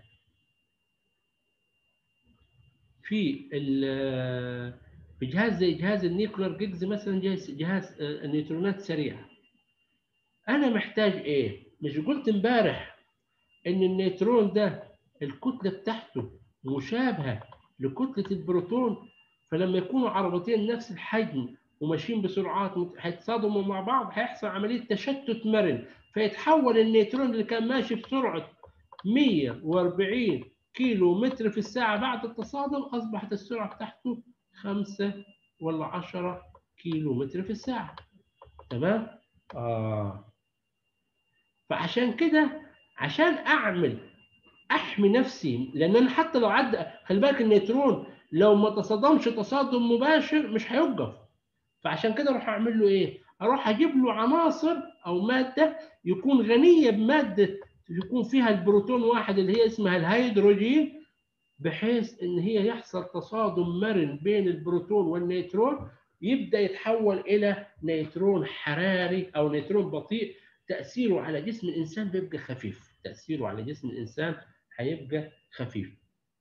في في جهاز زي جهاز النيوكلير جيجز مثلا جهاز جهاز النيوترونات سريعه انا محتاج ايه مش قلت امبارح ان النيوترون ده الكتله بتاعته مشابهه لكتله البروتون فلما يكونوا عربتين نفس الحجم وماشيين بسرعات هيتصادموا مع بعض هيحصل عمليه تشتت مرن فيتحول النيوترون اللي كان ماشي بسرعه 140 كيلو متر في الساعه بعد التصادم اصبحت السرعه بتاعته 5 ولا 10 كيلو متر في الساعه تمام؟ آه فعشان كده عشان اعمل احمي نفسي لان انا حتى لو عدى خلي بالك النيوترون لو ما تصادمش تصادم مباشر مش هيوقف فعشان كده اروح اعمل له ايه؟ اروح اجيب له عناصر او ماده يكون غنيه بماده يكون فيها البروتون واحد اللي هي اسمها الهيدروجين بحيث ان هي يحصل تصادم مرن بين البروتون والنيوترون يبدا يتحول الى نيوترون حراري او نيوترون بطيء تاثيره على جسم الانسان بيبقى خفيف تاثيره على جسم الانسان هيبقى خفيف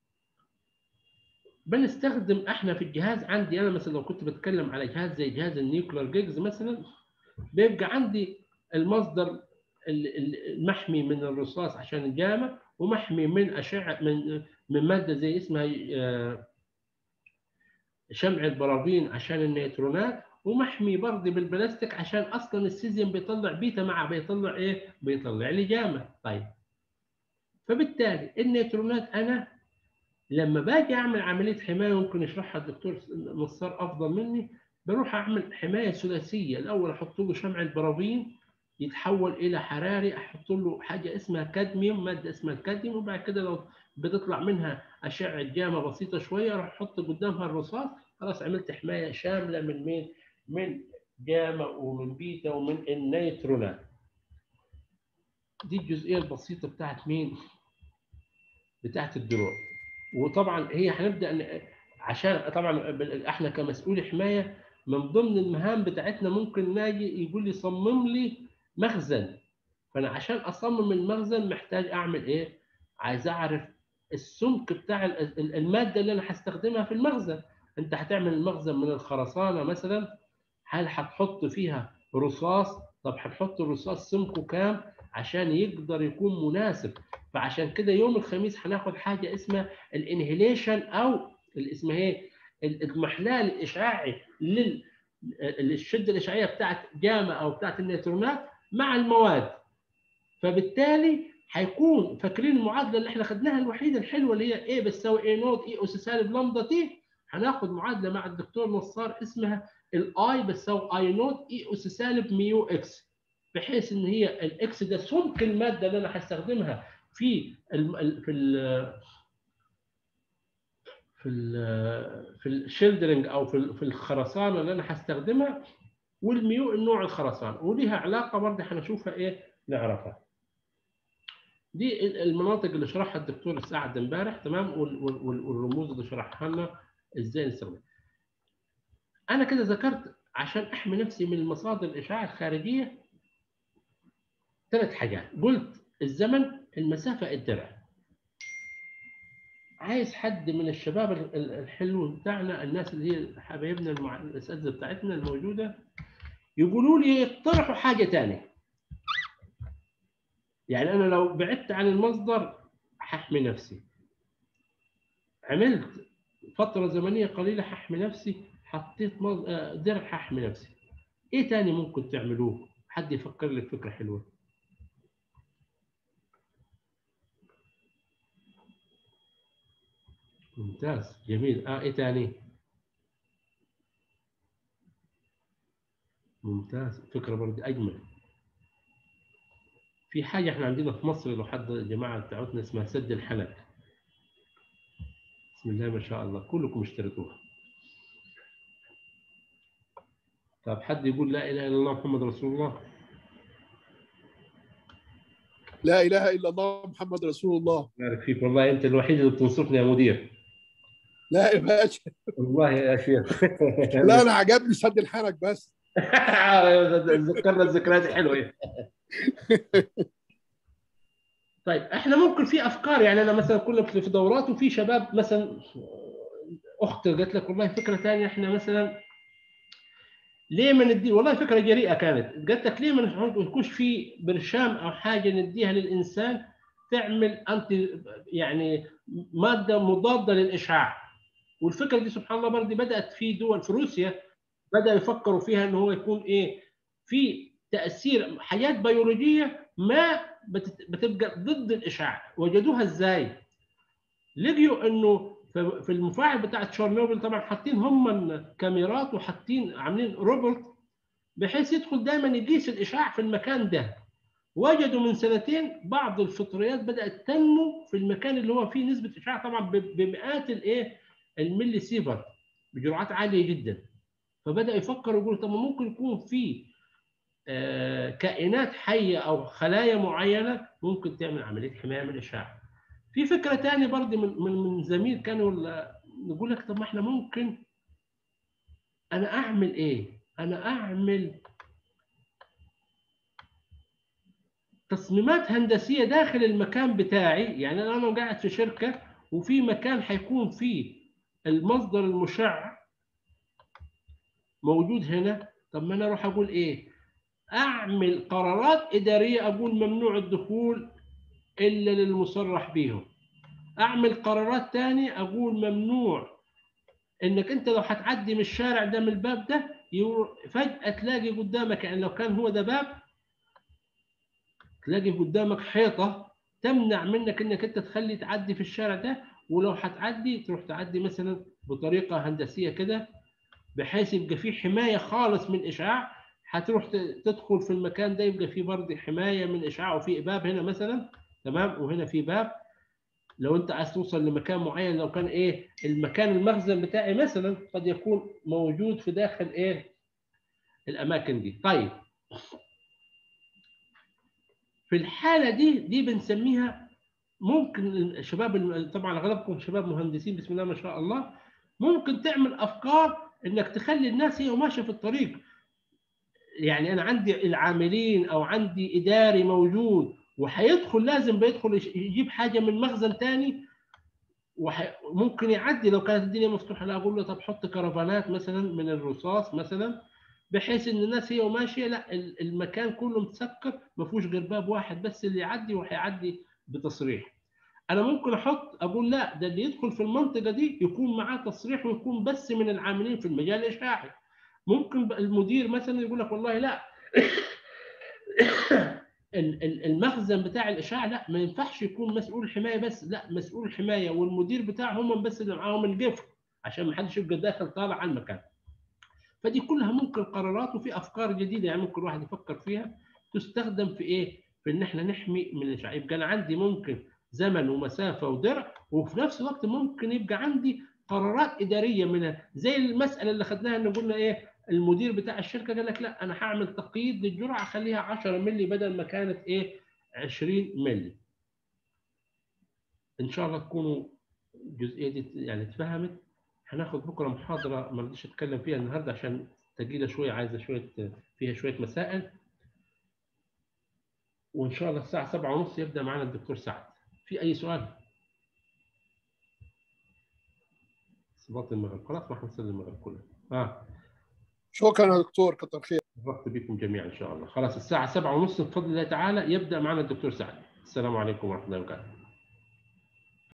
بنستخدم احنا في الجهاز عندي انا مثلا لو كنت بتكلم على جهاز زي جهاز النيوكلير جيجز مثلا بيبقى عندي المصدر المحمي من الرصاص عشان الجامع ومحمي من اشعه من من ماده زي اسمها شمع البرابين عشان النيوترونات ومحمي برضه بالبلاستيك عشان اصلا السيزيوم بيطلع بيتا مع بيطلع ايه؟ بيطلع لي جاما طيب فبالتالي النيوترونات انا لما باجي اعمل عمليه حمايه ممكن يشرحها الدكتور نصار افضل مني بروح اعمل حمايه ثلاثيه الاول احط له شمع البرافين يتحول الى حراري احط له حاجه اسمها كادميوم ماده اسمها الكادميوم وبعد كده لو بتطلع منها اشعه جاما بسيطه شويه راح احط قدامها الرصاص خلاص عملت حمايه شامله من مين؟ من جاما ومن بيتا ومن النيترونات. دي الجزئيه البسيطه بتاعت مين؟ بتاعت الدروع. وطبعا هي هنبدا عشان طبعا احنا كمسؤول حمايه من ضمن المهام بتاعتنا ممكن ناجي يقول لي صمم لي مخزن فانا عشان اصمم المخزن محتاج اعمل ايه؟ عايز اعرف السمك بتاع الماده اللي انا هستخدمها في المخزن انت هتعمل المخزن من الخرسانه مثلا هل هتحط فيها رصاص طب هنحط الرصاص سمكه كام عشان يقدر يكون مناسب فعشان كده يوم الخميس هناخد حاجه اسمها الانهيليشن او اسمها ايه الاضمحلال الاشعاعي لل الشده الاشعاعيه بتاعت جاما او بتاعت النيوترونات مع المواد فبالتالي هيكون فاكرين المعادله اللي احنا خدناها الوحيده الحلوه اللي هي A بتساوي A نوت E اس سالب لامدا تي هناخد معادله مع الدكتور نصار اسمها الاي بتساوي اي نوت اي اس سالب ميو اكس بحيث ان هي الاكس ده سمك الماده اللي انا هستخدمها في ال في ال في ال في الشيلدرنج او في في الخرسانه اللي انا هستخدمها والميو النوع الخرسانه وليها علاقه برضه هنشوفها ايه نعرفها دي المناطق اللي شرحها الدكتور سعد امبارح تمام والرموز اللي شرحها لنا ازاي نستخدمها انا كده ذكرت عشان احمي نفسي من المصادر الاشعاع الخارجيه ثلاث حاجات قلت الزمن المسافه الدرع عايز حد من الشباب الحلو بتاعنا الناس اللي هي حبايبنا المع... الاساتذه بتاعتنا الموجوده يقولوا لي يقترحوا حاجه ثانيه يعني انا لو بعدت عن المصدر هحمي نفسي عملت فتره زمنيه قليله هحمي نفسي حطيت مز... درع هحمي نفسي ايه تاني ممكن تعملوه حد يفكر لك فكره حلوه ممتاز جميل اه ايه تاني ممتاز فكره برضه اجمل في حاجه احنا عندنا في مصر لو حد الجماعه بتاعتنا اسمها سد الحلق بسم الله ما شاء الله كلكم اشتركوها طب حد يقول لا اله الا الله محمد رسول الله لا اله الا الله محمد رسول الله بارك فيك والله انت الوحيد اللي بتنصفني يا مدير لا يا باشا والله يا شيخ لا انا عجبني سد الحنك بس ذكرنا الذكريات الحلوه طيب احنا ممكن في افكار يعني انا مثلا كنا في دورات وفي شباب مثلا اخت قالت لك والله فكره ثانيه احنا مثلا ليه ما ندي والله فكره جريئه كانت قالت لك ليه ما نكونش في برشام او حاجه نديها للانسان تعمل انتي يعني ماده مضاده للاشعاع والفكره دي سبحان الله برضه بدات في دول في روسيا بدا يفكروا فيها ان هو يكون ايه في تاثير حاجات بيولوجيه ما بتبقى ضد الاشعاع وجدوها ازاي لقيوا انه في المفاعل بتاع تشيرنوبل طبعا حاطين هم كاميرات وحاطين عاملين روبوت بحيث يدخل دايما يقيس الاشعاع في المكان ده وجدوا من سنتين بعض الفطريات بدات تنمو في المكان اللي هو فيه نسبه اشعاع طبعا بمئات الايه الملي سيفر بجرعات عاليه جدا فبدا يفكر يقول طب ممكن يكون في آه كائنات حيه او خلايا معينه ممكن تعمل عمليه حمايه من الاشعاع في فكره ثانيه برضه من من من زميل كانوا نقول لك طب ما احنا ممكن انا اعمل ايه انا اعمل تصميمات هندسيه داخل المكان بتاعي يعني انا قاعد في شركه وفي مكان هيكون فيه المصدر المشع موجود هنا طب ما انا اروح اقول ايه اعمل قرارات اداريه اقول ممنوع الدخول الا للمصرح بهم اعمل قرارات ثانيه اقول ممنوع انك انت لو هتعدي من الشارع ده من الباب ده يور- فجاه تلاقي قدامك يعني لو كان هو ده باب تلاقي قدامك حيطه تمنع منك انك انت تخلي تعدي في الشارع ده ولو هتعدي تروح تعدي مثلا بطريقه هندسيه كده بحيث يبقى في حمايه خالص من اشعاع هتروح ت- تدخل في المكان ده يبقى في برضه حمايه من اشعاع وفي باب هنا مثلا تمام وهنا في باب لو انت عايز توصل لمكان معين لو كان ايه المكان المخزن بتاعي مثلا قد يكون موجود في داخل ايه الاماكن دي طيب في الحاله دي دي بنسميها ممكن الشباب الم- طبعا اغلبكم شباب مهندسين بسم الله ما شاء الله ممكن تعمل افكار انك تخلي الناس هي ماشيه في الطريق يعني انا عندي العاملين او عندي اداري موجود وهيدخل لازم بيدخل يش- يجيب حاجه من مخزن تاني وممكن يعدي لو كانت الدنيا مفتوحه لا اقول له طب حط كرفانات مثلا من الرصاص مثلا بحيث ان الناس هي وماشيه لا ال- المكان كله مسكر ما فيهوش غير باب واحد بس اللي يعدي وهيعدي بتصريح انا ممكن احط اقول لا ده اللي يدخل في المنطقه دي يكون معاه تصريح ويكون بس من العاملين في المجال الاشعاعي ممكن بقى المدير مثلا يقول لك والله لا ال- ال- المخزن بتاع الاشعاع لا ما ينفعش يكون مسؤول حمايه بس لا مسؤول حمايه والمدير بتاعهم بس اللي معاهم القفل عشان ما حدش يبقى داخل طالع على المكان فدي كلها ممكن قرارات وفي افكار جديده يعني ممكن الواحد يفكر فيها تستخدم في ايه؟ في ان احنا نحمي من الاشعاع يبقى انا عندي ممكن زمن ومسافه ودرع وفي نفس الوقت ممكن يبقى عندي قرارات اداريه منها زي المساله اللي خدناها ان قلنا ايه المدير بتاع الشركه قال لك لا انا هعمل تقييد للجرعه اخليها 10 مللي بدل ما كانت ايه 20 مللي ان شاء الله تكونوا الجزئيه دي يعني اتفهمت هناخد بكره محاضره ما رضيتش اتكلم فيها النهارده عشان تقيله شويه عايزه شويه فيها شويه مسائل وان شاء الله الساعه 7 ونص يبدا معنا الدكتور سعد في اي سؤال صلاه المغرب خلاص ما هنصلي المغرب كلها اه شكرا يا دكتور كتر خير رحت بكم جميعا ان شاء الله خلاص الساعه 7 ونص بفضل الله تعالى يبدا معنا الدكتور سعد السلام عليكم ورحمه الله وبركاته